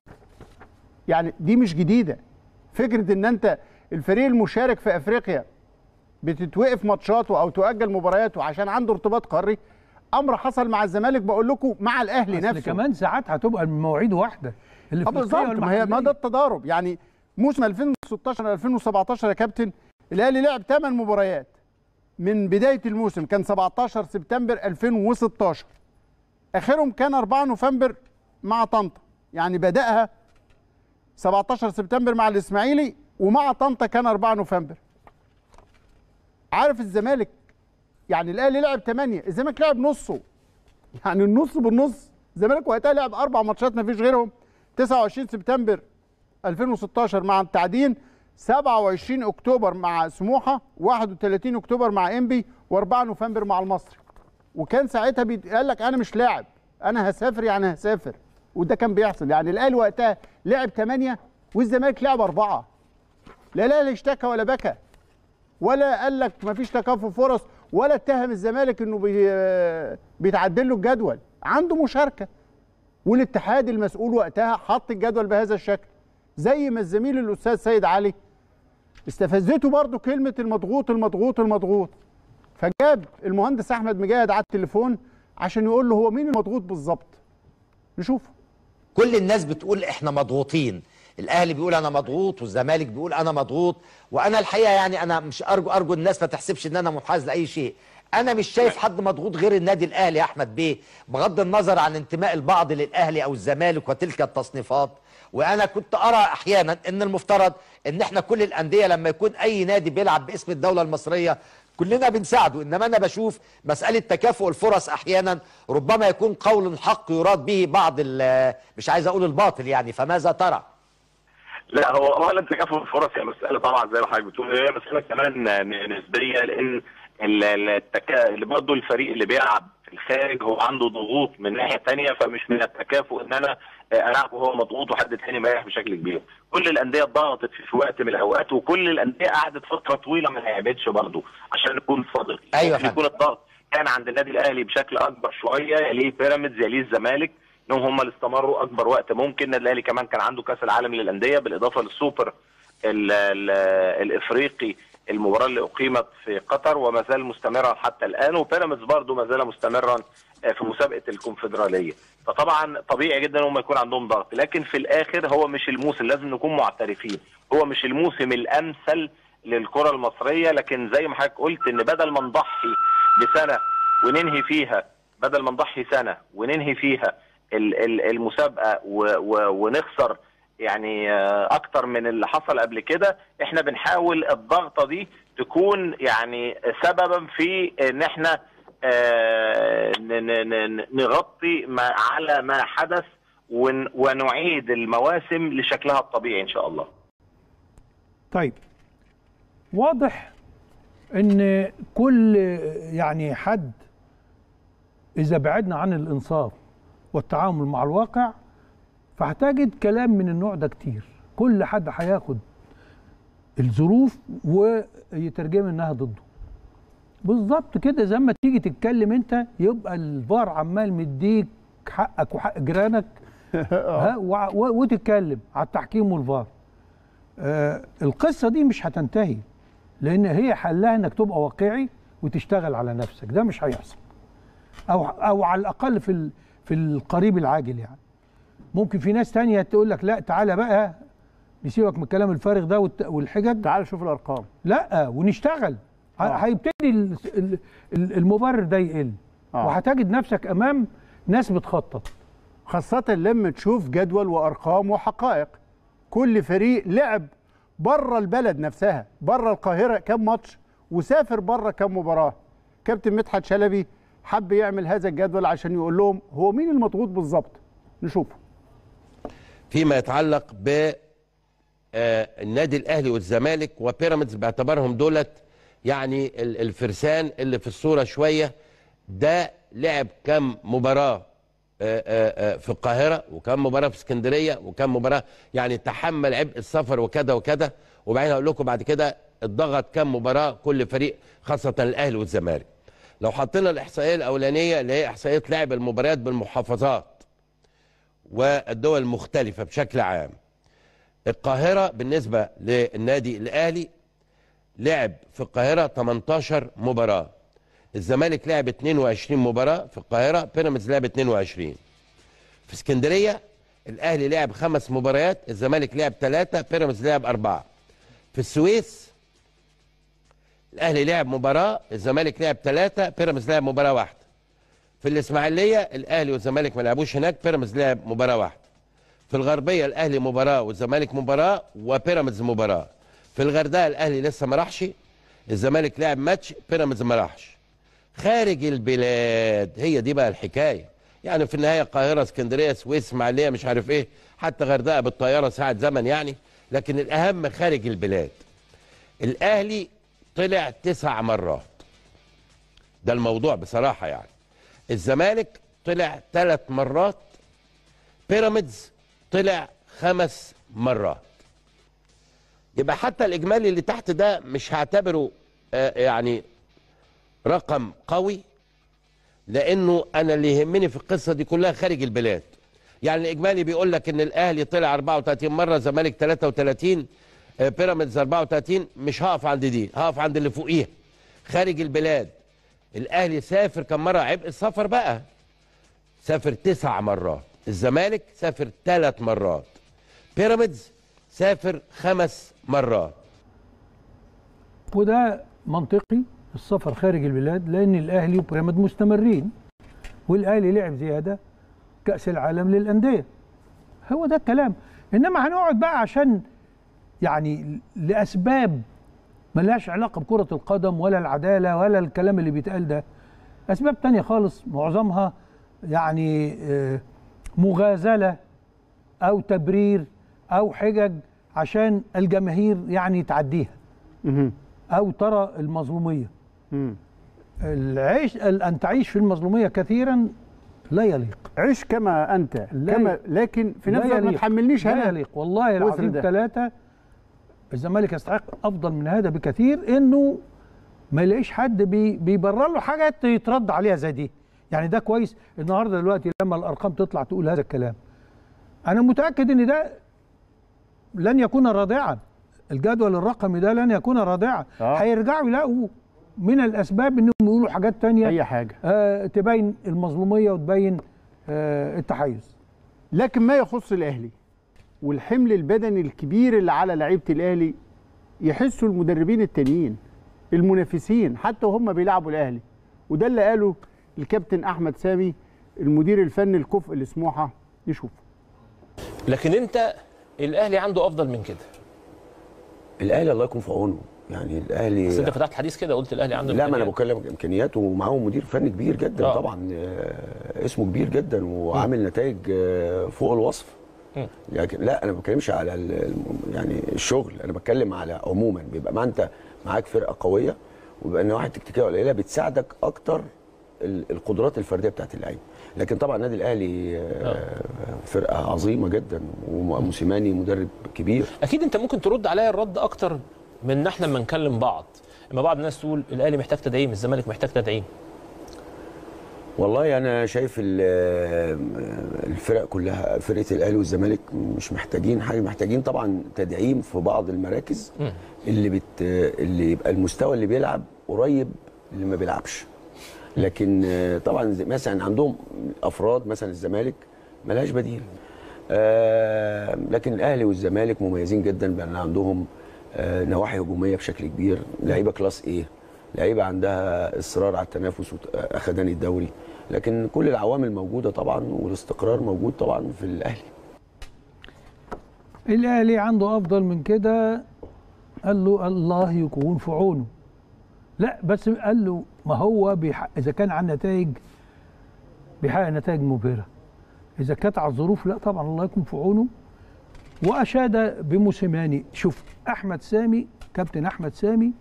يعني دي مش جديده فكره ان انت الفريق المشارك في افريقيا بتتوقف ماتشاته او تؤجل مبارياته عشان عنده ارتباط قاري امر حصل مع الزمالك بقول لكم مع الاهلي أصل نفسه كمان ساعات هتبقى المواعيد واحده اللي اه بالظبط ما هي ما ده التضارب يعني موسم 2016 2017 يا كابتن الاهلي لعب 8 مباريات من بدايه الموسم كان 17 سبتمبر 2016 اخرهم كان 4 نوفمبر مع طنطا يعني بداها 17 سبتمبر مع الاسماعيلي ومع طنطا كان 4 نوفمبر عارف الزمالك يعني الاهلي لعب 8 الزمالك لعب نصه يعني النص بالنص الزمالك وقتها لعب اربع ماتشات ما فيش غيرهم 29 سبتمبر 2016 مع التعدين 27 اكتوبر مع سموحه 31 اكتوبر مع انبي و4 نوفمبر مع المصري وكان ساعتها قال لك انا مش لاعب انا هسافر يعني هسافر وده كان بيحصل يعني الاهلي وقتها لعب 8 والزمالك لعب أربعة لا الاهلي اشتكى ولا بكى ولا قال لك ما فيش تكافؤ فرص ولا اتهم الزمالك انه بي بيتعدل له الجدول عنده مشاركه والاتحاد المسؤول وقتها حط الجدول بهذا الشكل زي ما الزميل الاستاذ سيد علي استفزته برضه كلمه المضغوط المضغوط المضغوط فجاب المهندس احمد مجاهد على التليفون عشان يقول له هو مين المضغوط بالظبط نشوف كل الناس بتقول احنا مضغوطين الاهلي بيقول انا مضغوط والزمالك بيقول انا مضغوط وانا الحقيقه يعني انا مش ارجو ارجو الناس ما تحسبش ان انا منحاز لاي شيء انا مش شايف حد مضغوط غير النادي الاهلي يا احمد بيه بغض النظر عن انتماء البعض للاهلي او الزمالك وتلك التصنيفات وانا كنت ارى احيانا ان المفترض ان احنا كل الانديه لما يكون اي نادي بيلعب باسم الدوله المصريه كلنا بنساعده انما انا بشوف مساله تكافؤ الفرص احيانا ربما يكون قول حق يراد به بعض مش عايز اقول الباطل يعني فماذا ترى لا هو اولا تكافؤ الفرص هي مساله طبعا زي ما حضرتك بتقول هي مساله كمان نسبيه لان التكا... اللي برضه الفريق اللي بيلعب في الخارج هو عنده ضغوط من ناحيه ثانيه فمش من التكافؤ ان انا العب وهو مضغوط وحد ثاني مريح بشكل كبير. كل الانديه ضغطت في وقت من الاوقات وكل الانديه قعدت فتره طويله ما لعبتش برضه عشان نكون صادقين. ايوه ممكن يكون الضغط كان عند النادي الاهلي بشكل اكبر شويه يليه بيراميدز يليه الزمالك انهم هم اللي استمروا اكبر وقت ممكن النادي الاهلي كمان كان عنده كاس العالم للانديه بالاضافه للسوبر ال ال الافريقي المباراه اللي اقيمت في قطر وما زال مستمرا حتى الان وبيراميدز برضه ما زال مستمرا في مسابقه الكونفدراليه فطبعا طبيعي جدا هم يكون عندهم ضغط لكن في الاخر هو مش الموسم لازم نكون معترفين هو مش الموسم الامثل للكره المصريه لكن زي ما حضرتك قلت ان بدل ما نضحي بسنه وننهي فيها بدل ما نضحي سنه وننهي فيها المسابقه ونخسر يعني اكتر من اللي حصل قبل كده احنا بنحاول الضغطه دي تكون يعني سببا في ان احنا نغطي ما على ما حدث ونعيد المواسم لشكلها الطبيعي ان شاء الله. طيب واضح ان كل يعني حد اذا بعدنا عن الانصاف والتعامل مع الواقع فهتجد كلام من النوع ده كتير كل حد هياخد الظروف ويترجم انها ضده بالظبط كده زي ما تيجي تتكلم انت يبقى الفار عمال مديك حقك وحق جيرانك ها وتتكلم على التحكيم والفار آه القصه دي مش هتنتهي لان هي حلها انك تبقى واقعي وتشتغل على نفسك ده مش هيحصل او او على الاقل في في القريب العاجل يعني ممكن في ناس تانية تقول لك لا تعالى بقى نسيبك من الكلام الفارغ ده والت- والحجج تعال شوف الارقام لا ونشتغل ه- آه. هيبتدي ال- ال- ال- المبرر ده يقل آه. وهتجد نفسك امام ناس بتخطط خاصة لما تشوف جدول وأرقام وحقائق كل فريق لعب بره البلد نفسها بره القاهرة كم ماتش وسافر بره كم مباراة كابتن مدحت شلبي حب يعمل هذا الجدول عشان يقول لهم هو مين المضغوط بالظبط نشوفه فيما يتعلق ب آه، النادي الاهلي والزمالك وبيراميدز باعتبارهم دولت يعني ال- الفرسان اللي في الصوره شويه ده لعب كم مباراه آه، آه، آه، في القاهره وكم مباراه في اسكندريه وكم مباراه يعني تحمل عبء السفر وكذا وكذا وبعدين هقول لكم بعد كده اتضغط كم مباراه كل فريق خاصه الاهلي والزمالك لو حطينا الاحصائيه الاولانيه اللي هي احصائيه لعب المباريات بالمحافظات والدول المختلفه بشكل عام القاهرة بالنسبة للنادي الأهلي لعب في القاهرة 18 مباراة الزمالك لعب 22 مباراة في القاهرة بيراميدز لعب 22 في اسكندرية الأهلي لعب خمس مباريات الزمالك لعب ثلاثة بيراميدز لعب أربعة في السويس الأهلي لعب مباراة الزمالك لعب ثلاثة بيراميدز لعب مباراة واحدة في الإسماعيلية الأهلي والزمالك ما لعبوش هناك بيراميدز لعب مباراة واحدة في الغربيه الاهلي مباراه والزمالك مباراه وبيراميدز مباراه في الغردقه الاهلي لسه ما راحش الزمالك لعب ماتش بيراميدز ما راحش خارج البلاد هي دي بقى الحكايه يعني في النهايه القاهره اسكندريه سويس اسماعيليه مش عارف ايه حتى غردقه بالطياره ساعه زمن يعني لكن الاهم خارج البلاد الاهلي طلع تسع مرات ده الموضوع بصراحه يعني الزمالك طلع ثلاث مرات بيراميدز طلع خمس مرات يبقى حتى الاجمالي اللي تحت ده مش هعتبره آه، يعني رقم قوي لانه انا اللي يهمني في القصه دي كلها خارج البلاد يعني الاجمالي بيقول لك ان الاهلي طلع 34 مره الزمالك 33 آه، بيراميدز 34 مش هقف عند دي هقف عند اللي فوقيها خارج البلاد الاهلي سافر كم مره عبء السفر بقى سافر تسع مرات الزمالك سافر ثلاث مرات بيراميدز سافر خمس مرات وده منطقي السفر خارج البلاد لان الاهلي وبيراميد مستمرين والاهلي لعب زياده كاس العالم للانديه هو ده الكلام انما هنقعد بقى عشان يعني لاسباب ملهاش علاقه بكره القدم ولا العداله ولا الكلام اللي بيتقال ده اسباب تانية خالص معظمها يعني آه، مغازله او تبرير او حجج عشان الجماهير يعني تعديها او ترى المظلوميه العيش ال- ان تعيش في المظلوميه كثيرا لا يليق عيش كما انت لا كما ي- لكن في لا نفس الوقت ما يليق. تحملنيش لا انا يليق والله وزر العظيم ده. ثلاثه الزمالك يستحق افضل من هذا بكثير انه ما يلاقيش حد بي بيبرر له حاجات يترد عليها زي دي يعني ده كويس النهارده دلوقتي لما الارقام تطلع تقول هذا الكلام انا متاكد ان ده لن يكون رادعا الجدول الرقمي ده لن يكون رادعا آه. هيرجعوا يلاقوا من الاسباب انهم يقولوا حاجات تانية اي حاجه آه تبين المظلوميه وتبين آه التحيز لكن ما يخص الاهلي والحمل البدني الكبير اللي على لعيبه الاهلي يحسوا المدربين التانيين المنافسين حتى وهم بيلعبوا الاهلي وده اللي قاله الكابتن احمد سامي المدير الفني الكفء لسموحه نشوف لكن انت الاهلي عنده افضل من كده الاهلي الله يكون في عونه يعني الاهلي بس انت فتحت حديث كده قلت الاهلي عنده لا ما انا إمكانيات. بتكلم امكانياته ومعاهم مدير فني كبير جدا آه. طبعا آه، اسمه كبير جدا وعامل نتائج آه، فوق الوصف مم. لكن لا انا ما بتكلمش على ال- الم- يعني الشغل انا بتكلم على عموما بيبقى ما انت معاك فرقه قويه ويبقى ان واحد تكتيكيه قليله بتساعدك اكتر ال- القدرات الفرديه بتاعت اللعيبه لكن طبعا النادي الاهلي آه، فرقه عظيمه جدا وموسيماني مدرب كبير اكيد انت ممكن ترد عليا الرد اكتر من ان احنا لما نكلم بعض اما بعض الناس تقول الاهلي محتاج تدعيم الزمالك محتاج تدعيم والله انا شايف ال- الفرق كلها فرقه الاهلي والزمالك مش محتاجين حاجه محتاجين طبعا تدعيم في بعض المراكز مم. اللي بت اللي يبقى المستوى اللي بيلعب قريب اللي ما بيلعبش لكن آه، طبعا زي- مثلا عندهم افراد مثلا الزمالك ملهاش بديل آه لكن الاهلي والزمالك مميزين جدا بان عندهم آه نواحي هجوميه بشكل كبير لعيبه كلاس ايه لعيبه عندها اصرار على التنافس واخدان الدوري لكن كل العوامل موجوده طبعا والاستقرار موجود طبعا في الاهلي الاهلي عنده افضل من كده قال له الله يكون في عونه لا بس قال له ما هو بيحق اذا كان عن نتائج بيحقق نتائج مبهره اذا كانت على الظروف لا طبعا الله يكون في عونه واشاد بموسيماني شوف احمد سامي كابتن احمد سامي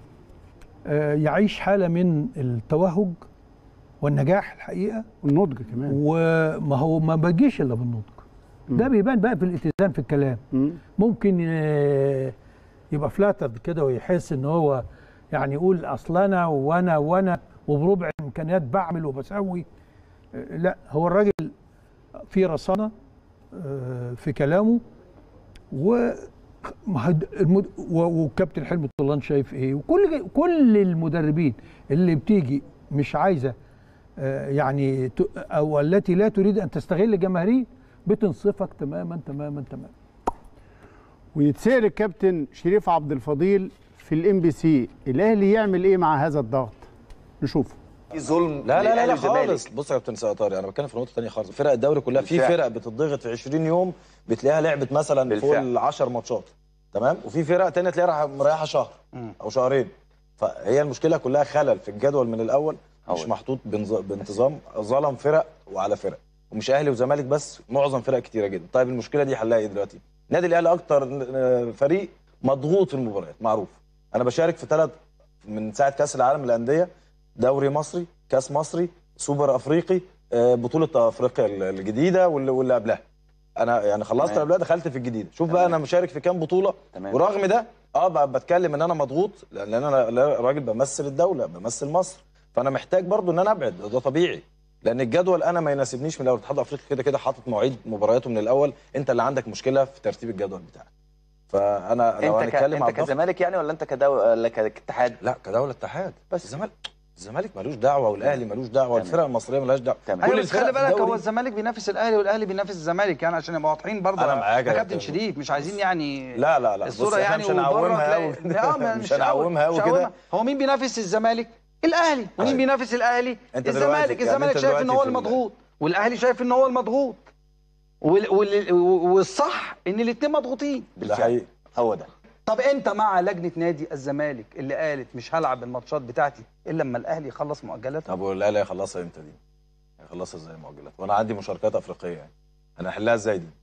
آه، يعيش حاله من التوهج والنجاح الحقيقه والنضج كمان وما هو ما بيجيش الا بالنضج ده بيبان بقى في الاتزان في الكلام ممكن آه، يبقى فلاتر كده ويحس ان هو يعني يقول اصل انا وانا وانا وبربع الامكانيات بعمل وبسوي آه، لا هو الراجل في رصانه آه، في كلامه و ما هد- المد... و- وكابتن حلمي طولان شايف ايه وكل كل المدربين اللي بتيجي مش عايزه آه، يعني ت... او التي لا تريد ان تستغل جماهيريه بتنصفك تماما تماما تماما ويتسال الكابتن شريف عبد الفضيل في الام بي سي الاهلي يعمل ايه مع هذا الضغط نشوفه في ظلم لا لا لا, للأهلي لا والزمالك. خالص بص يا كابتن سيد طارق انا بتكلم في نقطه ثانيه خالص فرق الدوري كلها في بالفعل. فرق بتضغط في 20 يوم بتلاقيها لعبت مثلا فوق بالفعل. ال 10 ماتشات تمام وفي فرق تانية تلاقيها رايحة- مريحه شهر او شهرين فهي المشكله كلها خلل في الجدول من الاول مش محطوط بنظ- بانتظام ظلم فرق وعلى فرق ومش اهلي وزمالك بس معظم فرق كتيره جدا طيب المشكله دي حلها ايه دلوقتي النادي الاهلي اكتر آه، فريق مضغوط في المباريات معروف انا بشارك في ثلاث من ساعه كاس العالم للانديه دوري مصري كاس مصري سوبر افريقي آه، بطوله افريقيا الجديده واللي, واللي قبلها انا يعني خلصت تمام. قبلها دخلت في الجديده شوف بقى انا مشارك في كام بطوله تمام. ورغم ده اه ب- بتكلم ان انا مضغوط لان انا لا- راجل بمثل الدوله بمثل مصر فانا محتاج برضو ان انا ابعد ده طبيعي لان الجدول انا ما يناسبنيش من الاول الاتحاد الافريقي كده كده حاطط مواعيد مبارياته من الاول انت اللي عندك مشكله في ترتيب الجدول بتاعك فانا لو انت ك... هنتكلم انت على الضغط كزمالك يعني ولا انت كدو... ولا كاتحاد لا كدوله اتحاد بس الزمالك الزمالك ملوش دعوه والاهلي ملوش دعوه الفرق المصريه ملهاش دعوه ايوه بس الفرق خلي في بالك الدوري- هو الزمالك بينافس الاهلي والاهلي بينافس الزمالك يعني عشان نبقى واضحين برضه أنا معاك يا يا كابتن كابتن. شريف مش عايزين يعني لا لا لا الصوره بص إحنا يعني مش وبره هنعومها تلاقي- قوي لا ما- مش هنعومها قوي مش هعومها. كده هو مين بينافس الزمالك؟ الاهلي ومين أيوة. بينافس الاهلي؟ أنت دلوقتي- الزمالك يعني الزمالك أنت شايف ان دلوقتي هو في ال- المضغوط والاهلي شايف ان هو المضغوط وال... وال... والصح ان الاثنين مضغوطين ده حقيقي هو ده طب انت مع لجنه نادي الزمالك اللي قالت مش هلعب الماتشات بتاعتي الا لما الاهلي يخلص مؤجلاته طب والاهلي هيخلصها امتى دي؟ هيخلصها ازاي المؤجلات؟ وانا عندي مشاركات افريقيه يعني انا هحلها ازاي دي؟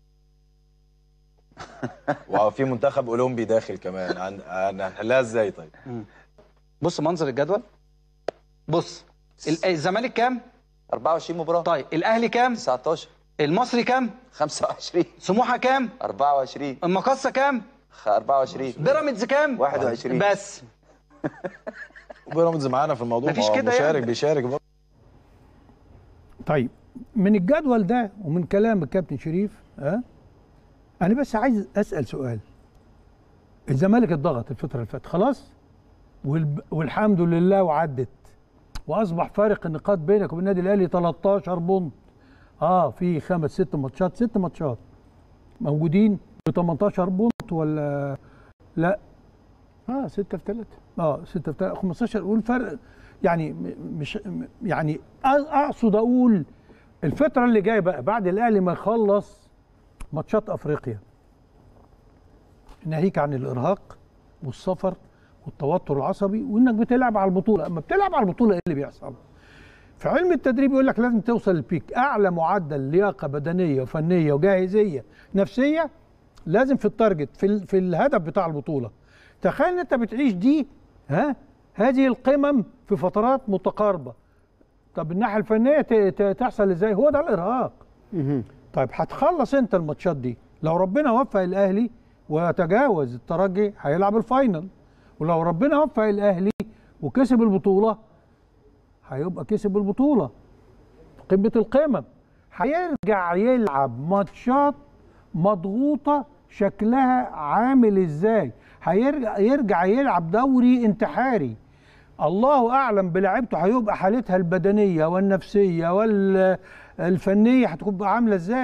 وفي منتخب اولمبي داخل كمان عن- انا هنحلها ازاي طيب؟ بص منظر الجدول بص ال- الزمالك كام 24 مباراه طيب الاهلي كام 19 المصري كام 25 سموحه كام 24 المقصه كام 24 بيراميدز كام 21 بس وبيراميدز معانا في الموضوع مفيش ما هو كده مشارك يعني. بيشارك برضه طيب من الجدول ده ومن كلام الكابتن شريف ها انا بس عايز اسال سؤال الزمالك اتضغط الفتره اللي فاتت خلاص والب... والحمد لله وعدت واصبح فارق النقاط بينك وبين النادي الاهلي 13 بونت اه في خمس ست ماتشات ست ماتشات موجودين ب 18 بونت ولا لا اه 6 في 3 اه 6 في 3 15 والفرق يعني م- مش م- يعني أ- اقصد اقول الفتره اللي جايه بقى بعد الاهلي ما يخلص ماتشات افريقيا ناهيك عن الارهاق والسفر والتوتر العصبي وانك بتلعب على البطوله اما بتلعب على البطوله ايه اللي بيحصل في علم التدريب يقول لك لازم توصل للبيك اعلى معدل لياقه بدنيه وفنيه وجاهزيه نفسيه لازم في التارجت في ال- في الهدف بتاع البطوله تخيل ان انت بتعيش دي ها هذه القمم في فترات متقاربه طب الناحيه الفنيه ت- ت- تحصل ازاي هو ده الارهاق طيب هتخلص انت الماتشات دي لو ربنا وفق الاهلي وتجاوز الترجي هيلعب الفاينل ولو ربنا وفق الاهلي وكسب البطوله هيبقى كسب البطوله في قمه القمم هيرجع يلعب ماتشات مضغوطه شكلها عامل ازاي هيرجع يرجع يلعب دوري انتحاري الله اعلم بلاعيبته هيبقى حالتها البدنيه والنفسيه والفنيه هتبقى عامله ازاي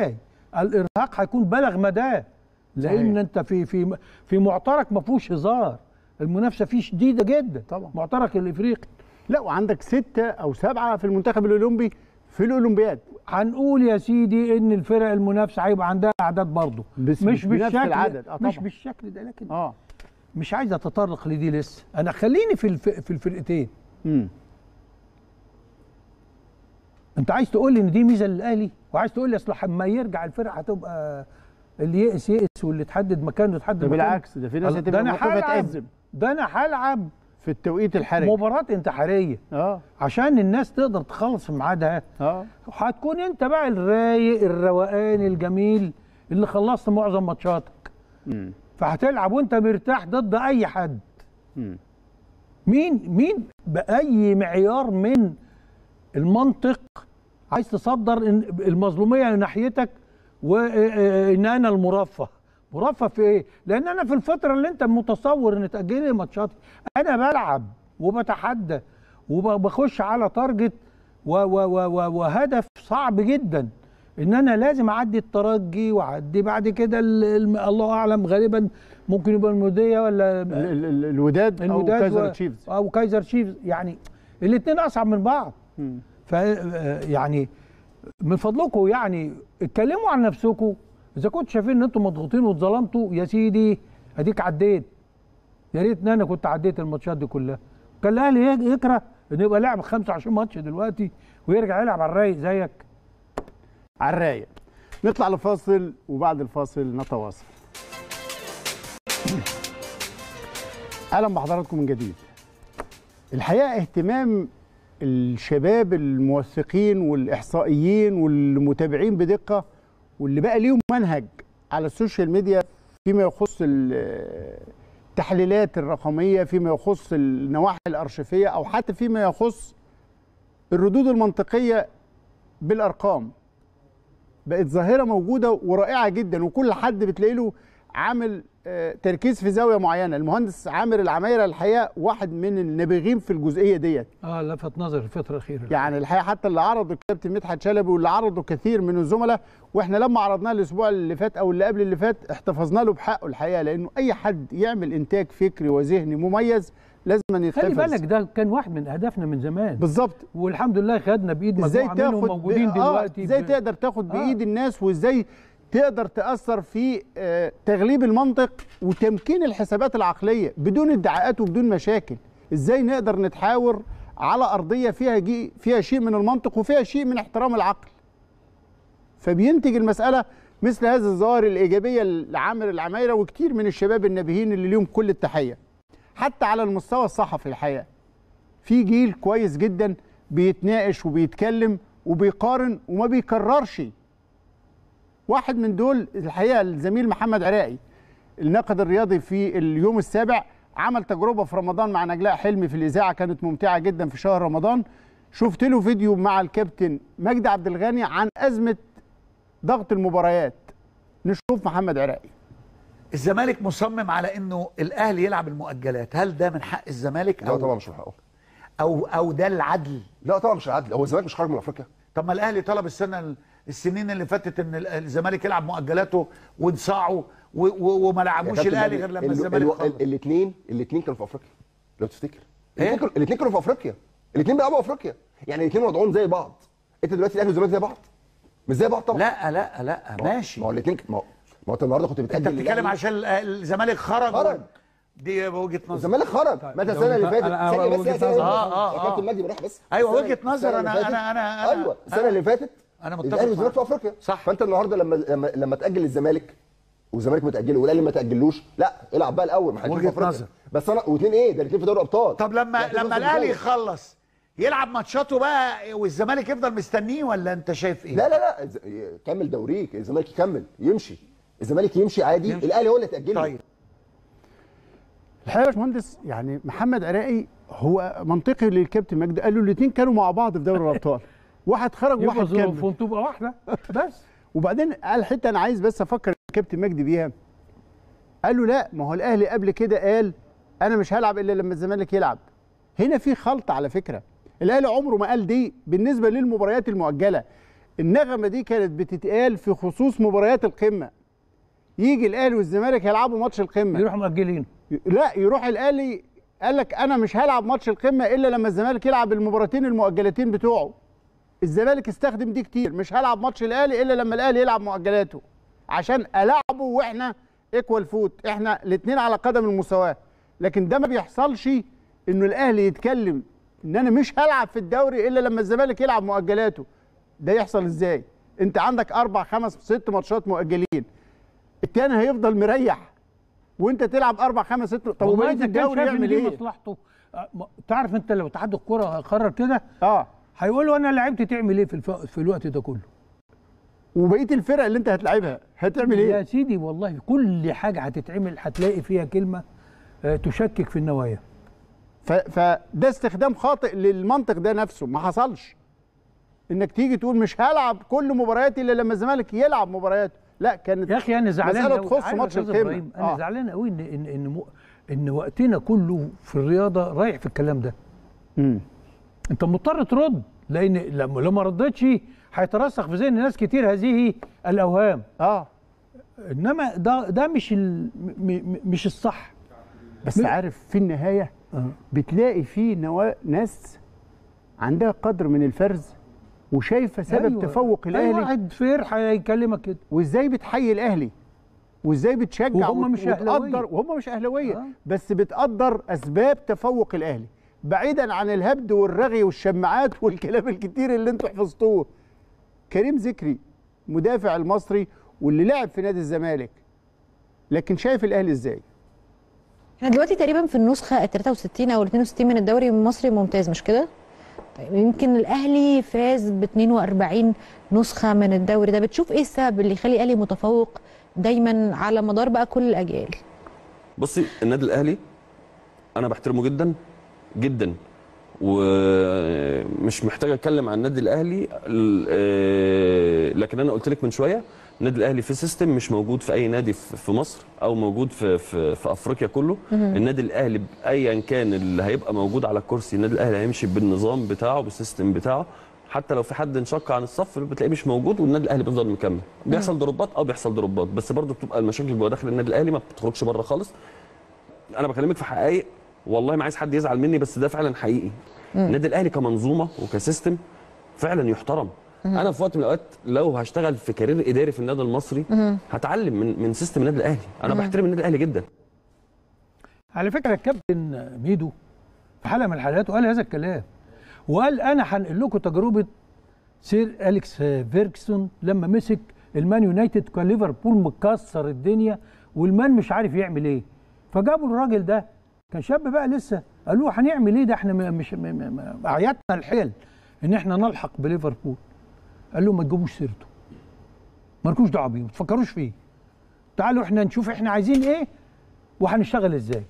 الارهاق هيكون بلغ مداه لان صحيح. انت في في في معترك ما فيهوش هزار المنافسه فيه شديده جدا طبعا معترك الافريقي لا وعندك ستة أو سبعة في المنتخب الأولمبي في الأولمبياد هنقول يا سيدي ان الفرق المنافسه هيبقى عندها اعداد برضه بس مش مش بنفس بالشكل العدد. آه مش طبعا. بالشكل ده لكن اه مش عايز اتطرق لدي لسه انا خليني في الف... في الفرقتين امم انت عايز تقول لي ان دي ميزه للاهلي وعايز تقول لي اصل لما يرجع الفرقه هتبقى اللي يئس يئس واللي تحدد مكانه يتحدد ده مكانه بالعكس ده في ناس ده هتبقى انا موقفة هلعب تأزم ده انا هلعب في التوقيت الحرج مباراه انتحاريه اه عشان الناس تقدر تخلص في ميعادها اه هتكون انت بقى الرايق الروقان الجميل اللي خلصت معظم ماتشاتك امم فهتلعب وانت مرتاح ضد اي حد امم مين مين باي معيار من المنطق عايز تصدر إن- المظلوميه ناحيتك وان انا المرفه مرفه في ايه لان انا في الفتره اللي انت متصور ان تاجل لي ماتشاتي انا بلعب وبتحدى وبخش على تارجت و و و و وهدف صعب جدا ان انا لازم اعدي الترجي واعدي بعد كده ال- الم- الله اعلم غالبا ممكن يبقى الموديه ولا ال- ال- ال- الوداد أو الوداد كايزر و- تشيفز او كايزر تشيفز يعني الاثنين اصعب من بعض مم. ف يعني من فضلكم يعني اتكلموا عن نفسكم اذا كنتوا شايفين ان انتم مضغوطين واتظلمتوا يا سيدي اديك عديت يا ريت ان انا كنت عديت الماتشات دي كلها كان الاهلي يك- يكره انه يبقى لاعب 25 ماتش دلوقتي ويرجع يلعب على الرايق زيك على الرايق نطلع لفاصل وبعد الفاصل نتواصل اهلا بحضراتكم من جديد الحقيقه اهتمام الشباب الموثقين والاحصائيين والمتابعين بدقه واللي بقى ليهم منهج على السوشيال ميديا فيما يخص ال- التحليلات الرقميه فيما يخص النواحي الارشيفيه او حتى فيما يخص الردود المنطقيه بالارقام بقت ظاهره موجوده ورائعه جدا وكل حد بتلاقي له عامل آه، تركيز في زاويه معينه المهندس عامر العمايره الحقيقه واحد من النابغين في الجزئيه ديت اه لفت نظر الفتره الاخيره يعني الحقيقه حتى اللي عرضه الكابتن مدحت شلبي واللي عرضه كثير من الزملاء واحنا لما عرضناه الاسبوع اللي فات او اللي قبل اللي فات احتفظنا له بحقه الحقيقه لانه اي حد يعمل انتاج فكري وذهني مميز لازم أن خلي يتخذ بالك ده كان واحد من اهدافنا من زمان بالظبط والحمد لله خدنا بايد ازاي مجموعه منهم تاخد موجودين ب- دلوقتي آه ازاي ب- تقدر تاخد آه. بايد الناس وازاي تقدر تاثر في آه، تغليب المنطق وتمكين الحسابات العقليه بدون ادعاءات وبدون مشاكل ازاي نقدر نتحاور على ارضيه فيها جي فيها شيء من المنطق وفيها شيء من احترام العقل فبينتج المساله مثل هذه الظواهر الايجابيه لعامر العمايره وكتير من الشباب النابهين اللي ليهم كل التحيه حتى على المستوى الصحفي الحقيقه في جيل كويس جدا بيتناقش وبيتكلم وبيقارن وما بيكررش واحد من دول الحقيقه الزميل محمد عراقي الناقد الرياضي في اليوم السابع عمل تجربه في رمضان مع نجلاء حلمي في الاذاعه كانت ممتعه جدا في شهر رمضان شفت له فيديو مع الكابتن مجدي عبد الغني عن ازمه ضغط المباريات نشوف محمد عراقي الزمالك مصمم على انه الاهلي يلعب المؤجلات هل ده من حق الزمالك لا طبعا مش من حقه او او ده العدل لا طبعا مش العدل هو الزمالك مش خارج من افريقيا طب ما الاهلي طلب السنه السنين اللي فاتت ان ال- الزمالك يلعب مؤجلاته وانصاعه و- و- وما لعبوش الاهلي غير لما الزمالك خلص الاثنين الاثنين كانوا في افريقيا لو تفتكر الاثنين كانوا في افريقيا الاثنين بيلعبوا افريقيا يعني الاثنين وضعهم زي بعض انت دلوقتي الاهلي والزمالك زي بعض مش زي بعض طبعا لا لا لا ماشي ما هو الاثنين ما هو ما هو انت النهارده كنت بتأجل انت بتتكلم للأهلي. عشان ال- الزمالك خرج خرج. دي وجهه نظر الزمالك خرج متى السنه اللي فاتت ثانيه بس ثانية، ثانية. اه اه يا كابتن اه مجدي براح بس ايوه السنة- وجهه نظر السنة انا اللي فاتت- انا انا أنا- ايوه السنه اللي فاتت انا متفق الاهلي والزمالك في معاك. افريقيا صح فانت النهارده لما لما لما تاجل الزمالك والزمالك متاجله والاهلي ما تاجلوش لا العب بقى الاول ما احنا وجهة في افريقيا نظر. بس انا واثنين ايه ده الاثنين في دوري ابطال طب لما يعني لما في الاهلي نص يخلص يلعب ماتشاته بقى والزمالك يفضل مستنيه ولا انت شايف ايه؟ لا لا لا الز- كمل دوريك الزمالك يكمل يمشي الزمالك يمشي عادي يمشي. الاهلي هو اللي تاجله طيب الحقيقه يا باشمهندس يعني محمد عراقي هو منطقي للكابتن مجدي قال له الاثنين كانوا مع بعض في دوري الابطال واحد خرج يبقى وواحد كمل ظروفهم تبقى واحده بس وبعدين قال حته انا عايز بس افكر الكابتن مجدي بيها قال له لا ما هو الاهلي قبل كده قال انا مش هلعب الا لما الزمالك يلعب هنا في خلط على فكره الاهلي عمره ما قال دي بالنسبه للمباريات المؤجله النغمه دي كانت بتتقال في خصوص مباريات القمه يجي الاهلي والزمالك هيلعبوا ماتش القمه يروحوا مأجلين لا يروح الاهلي قال لك انا مش هلعب ماتش القمه الا لما الزمالك يلعب المباراتين المؤجلتين بتوعه الزمالك استخدم دي كتير مش هلعب ماتش الاهلي الا لما الاهلي يلعب مؤجلاته عشان العبه واحنا ايكوال فوت احنا الاثنين على قدم المساواه لكن ده ما بيحصلش انه الاهلي يتكلم ان انا مش هلعب في الدوري الا لما الزمالك يلعب مؤجلاته ده يحصل ازاي انت عندك اربع خمس ست ماتشات مؤجلين التاني هيفضل مريح وانت تلعب اربع خمس ست طب والله وبقيه إذا كان الدوري شايف إن يعمل دي ايه مصلحته آه، ما- تعرف انت لو اتحاد الكره قرر كده اه هيقولوا انا لعبت تعمل ايه في الف... في الوقت ده كله وبقيه الفرق اللي انت هتلعبها هتعمل ايه يا سيدي والله كل حاجه هتتعمل هتلاقي فيها كلمه آه، تشكك في النوايا ف... فده استخدام خاطئ للمنطق ده نفسه ما حصلش انك تيجي تقول مش هلعب كل مبارياتي الا لما الزمالك يلعب مباريات لا كانت يا اخي انا زعلان مساله أوي. تخص عارف ماتش يا أستاذ القمه إبراهيم، انا زعلان قوي ان ان ان, م... إن وقتنا كله في الرياضه رايح في الكلام ده مم. انت مضطر ترد لان لما لو ما ردتش هيترسخ في ذهن ناس كتير هذه الاوهام اه انما ده ده مش ال... م... م... مش الصح بس عارف في النهايه بتلاقي في نوا... ناس عندها قدر من الفرز وشايفه سبب أيوة. تفوق أي الاهلي واحد فير هيكلمك كده وازاي بتحيي الاهلي وازاي بتشجع وهم وت- مش أهلاوية. وتقدر وهم مش اهلاويه آه. بس بتقدر اسباب تفوق الاهلي بعيدا عن الهبد والرغي والشماعات والكلام الكتير اللي انتوا حفظتوه كريم ذكري مدافع المصري واللي لعب في نادي الزمالك لكن شايف الاهلي ازاي احنا دلوقتي تقريبا في النسخه ال 63 او ال 62 من الدوري المصري ممتاز مش كده؟ طيب يمكن الاهلي فاز ب 42 نسخه من الدوري ده بتشوف ايه السبب اللي يخلي الاهلي متفوق دايما على مدار بقى كل الاجيال؟ بصي النادي الاهلي انا بحترمه جدا جدا ومش محتاج اتكلم عن النادي الاهلي ال- آه، لكن انا قلت لك من شويه النادي الاهلي في سيستم مش موجود في اي نادي في في مصر او موجود في في, في افريقيا كله مهم. النادي الاهلي ايا كان اللي هيبقى موجود على الكرسي النادي الاهلي هيمشي بالنظام بتاعه بالسيستم بتاعه حتى لو في حد انشق عن الصف بتلاقيه مش موجود والنادي الاهلي بيفضل مكمل بيحصل ضربات اه بيحصل ضربات بس برضه بتبقى المشاكل جوه داخل النادي الاهلي ما بتخرجش بره خالص انا بكلمك في حقائق والله ما عايز حد يزعل مني بس ده فعلا حقيقي مم. النادي الاهلي كمنظومه وكسيستم فعلا يحترم مم. انا في وقت من الاوقات لو هشتغل في كارير اداري في النادي المصري مم. هتعلم من من سيستم النادي الاهلي انا مم. بحترم النادي الاهلي جدا على فكره الكابتن ميدو في حلقه من الحلقات وقال هذا الكلام وقال انا هنقل لكم تجربه سير اليكس فيرجسون لما مسك المان يونايتد كان ليفربول مكسر الدنيا والمان مش عارف يعمل ايه فجابوا الراجل ده كان شاب بقى لسه قالوا له هنعمل ايه ده احنا م- مش م- م- م- اعيادنا الحيل ان احنا نلحق بليفربول قال له ما تجيبوش سيرته مالكوش دعوه بيه ما تفكروش فيه تعالوا احنا نشوف احنا عايزين ايه وهنشتغل ازاي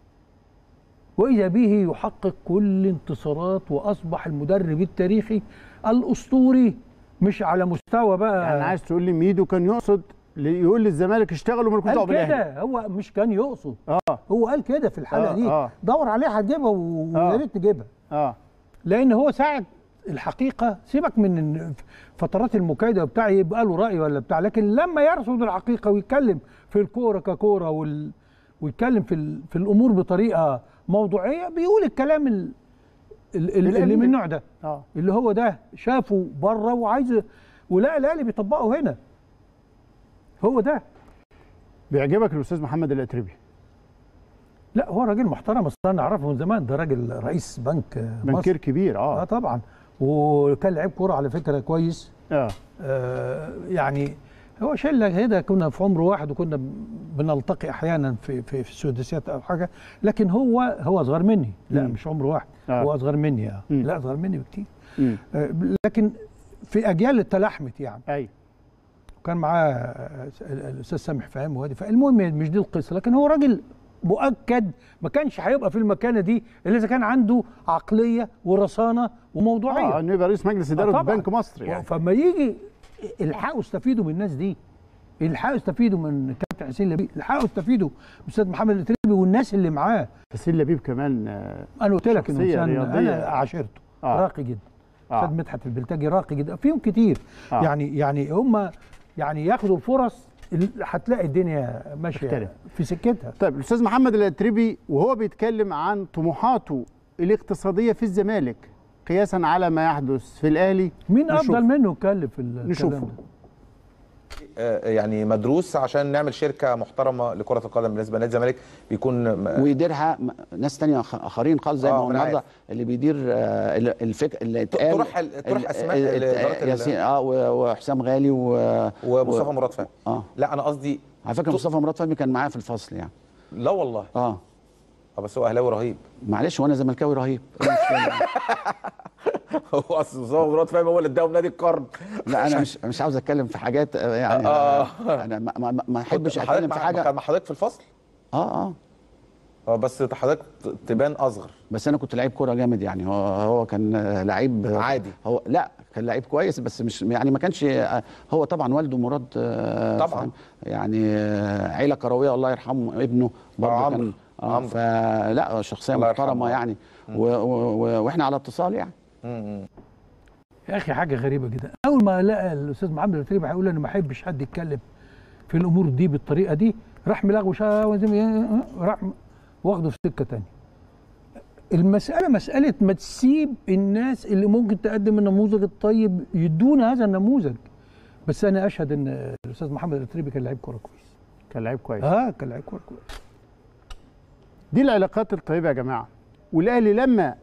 واذا به يحقق كل انتصارات واصبح المدرب التاريخي الاسطوري مش على مستوى بقى يعني عايز تقول لي ميدو كان يقصد لي- يقول للزمالك اشتغلوا مالكوش دعوه قال بالاهلي كده هو مش كان يقصد اه هو قال كده في الحلقه آه، دي آه. دور عليها هتجيبها و- ويا آه. ريت تجيبها اه لان هو ساعه الحقيقه سيبك من إن فترات المكايده وبتاع يبقى له راي ولا بتاع لكن لما يرصد الحقيقه ويتكلم في الكوره ككوره وال... ويتكلم في ال... في الامور بطريقه موضوعيه بيقول الكلام ال... ال... ال... اللي الأمين. من النوع ده اه اللي هو ده شافه بره وعايز ولا الاهلي بيطبقه هنا هو ده بيعجبك الاستاذ محمد الاتربي لا هو راجل محترم اصل انا اعرفه من زمان ده راجل رئيس بنك مصر بنكير كبير اه اه طبعا وكان لعيب كوره على فكره كويس اه, آه يعني هو شله كده كنا في عمر واحد وكنا بنلتقي احيانا في في في السداسيات او حاجه لكن هو هو اصغر مني لا مم. مش عمر واحد آه. هو اصغر مني آه. مم. لا اصغر مني بكتير مم. آه لكن في اجيال تلاحمت يعني ايوه وكان معاه آه، الاستاذ سامح فهمي وادي فالمهم مش دي القصه لكن هو راجل مؤكد ما كانش هيبقى في المكانه دي الا اذا كان عنده عقليه ورصانه وموضوعيه اه انه يبقى رئيس مجلس اداره طبعاً. بنك مصر يعني فما يجي الحقوا استفيدوا من الناس دي الحقوا استفيدوا من كابتن حسين لبيب الحقوا استفيدوا من الاستاذ محمد الاتربي والناس اللي معاه حسين لبيب كمان آه، انا قلت لك انه شخصية انسان رياضية. انا عاشرته آه. راقي جدا استاذ مدحت البلتاجي راقي جدا فيهم كتير آه. يعني يعني هم يعني ياخدوا الفرص ال- هتلاقي الدنيا ماشيه تختلف. في سكتها طيب الاستاذ محمد الاتربي وهو بيتكلم عن طموحاته الاقتصاديه في الزمالك قياسا على ما يحدث في الاهلي مين نشوف. افضل منه اتكلم في الكلام نشوفه. ده آه، يعني مدروس عشان نعمل شركه محترمه لكره القدم بالنسبه لنادي الزمالك بيكون ويديرها م- ناس تانية آخ- اخرين خالص زي آه، ما هو ما أنا النهارده اللي بيدير آه، ال- الفك اللي اتقال تروح ال- تروح ال- أسماء ال- لإدارة ال- ياسين اه و- وحسام غالي و ومصطفى و- مراد فهمي اه لا انا قصدي على فكره مصطفى مراد فهمي كان معايا في الفصل يعني لا والله اه اه بس هو اهلاوي رهيب معلش وانا زملكاوي رهيب إيه المشكلة؟ هو اصل مصطفى مراد فهمي هو اللي اداهم نادي القرن لا انا مش مش عاوز اتكلم في حاجات آه، يعني آه. انا ما- ما ما- ما احبش حضرتك اتكلم في مع- حاجه كان مع حضرتك في الفصل اه اه اه بس حضرتك ت- تبان اصغر بس انا كنت لعيب كوره جامد يعني هو هو كان آه، لعيب عادي. هو لا كان لعيب كويس بس مش يعني ما كانش آه، هو طبعا والده مراد آه، طبعاً. فاهم؟ يعني آه، عيله كرويه الله يرحمه ابنه برضه عمرو. كان اه عمرو. فلا شخصيه الله محترمه يرحمه. يعني و و و واحنا على اتصال يعني يا اخي حاجه غريبه جدا اول ما لقى الاستاذ محمد الاتربي هيقول انا ما احبش حد يتكلم في الامور دي بالطريقه دي راح ملغوش راح واخده في سكه تانية المساله مساله ما تسيب الناس اللي ممكن تقدم النموذج الطيب يدونا هذا النموذج بس انا اشهد ان الاستاذ محمد الاتربي كان لعيب كوره كويس كان لعيب كويس اه كان لعيب كوره كويس دي العلاقات الطيبه يا جماعه والاهلي لما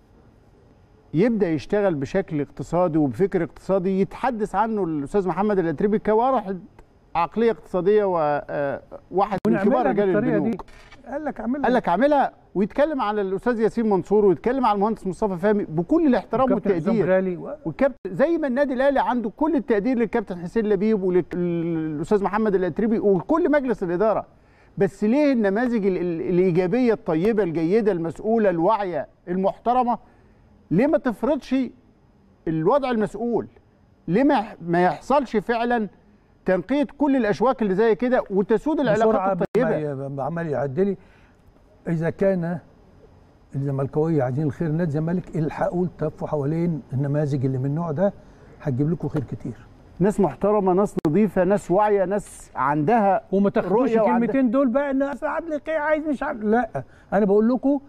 يبدا يشتغل بشكل اقتصادي وبفكر اقتصادي يتحدث عنه الاستاذ محمد الاتربي كواحد عقليه اقتصاديه وواحد من كبار ونعملها رجال بالطريقه دي البنوك قال لك اعملها قال لك اعملها ويتكلم على الاستاذ ياسين منصور ويتكلم على المهندس مصطفى فهمي بكل الاحترام وكابتن حسام والتقدير غالي و- والكابتن زي ما النادي الاهلي عنده كل التقدير للكابتن حسين لبيب وللاستاذ محمد الاتربي وكل مجلس الاداره بس ليه النماذج ال- ال- الايجابيه الطيبه الجيده المسؤوله الواعيه المحترمه ليه ما تفرضش الوضع المسؤول ليه ما ما يحصلش فعلا تنقيه كل الاشواك اللي زي كده وتسود بسرعه العلاقات الطيبه الطيبه عمال يعدلي اذا كان الزملكاويه عايزين الخير نادي الزمالك الحقوا التفوا حوالين النماذج اللي من النوع ده هتجيب لكم خير كتير ناس محترمه ناس نظيفه ناس واعيه ناس عندها وما تاخدوش رؤية وعندها- الكلمتين دول بقى ان اصل عدل القيع عايز مش عارف لا انا بقول لكم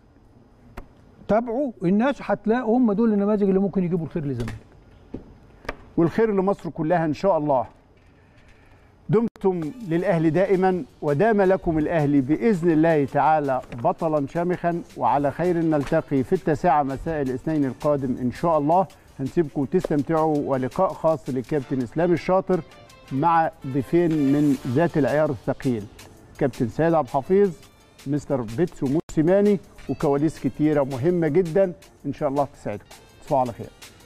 تابعوا الناس هتلاقوا هم دول النماذج اللي ممكن يجيبوا الخير للزمالك والخير لمصر كلها ان شاء الله دمتم للاهلي دائما ودام لكم الاهلي باذن الله تعالى بطلا شامخا وعلى خير نلتقي في التاسعه مساء الاثنين القادم ان شاء الله هنسيبكم تستمتعوا ولقاء خاص للكابتن اسلام الشاطر مع ضيفين من ذات العيار الثقيل كابتن سيد عبد الحفيظ مستر بيتسو موسيماني وكواليس كتيره مهمه جدا ان شاء الله تسعدكم تصبحوا على خير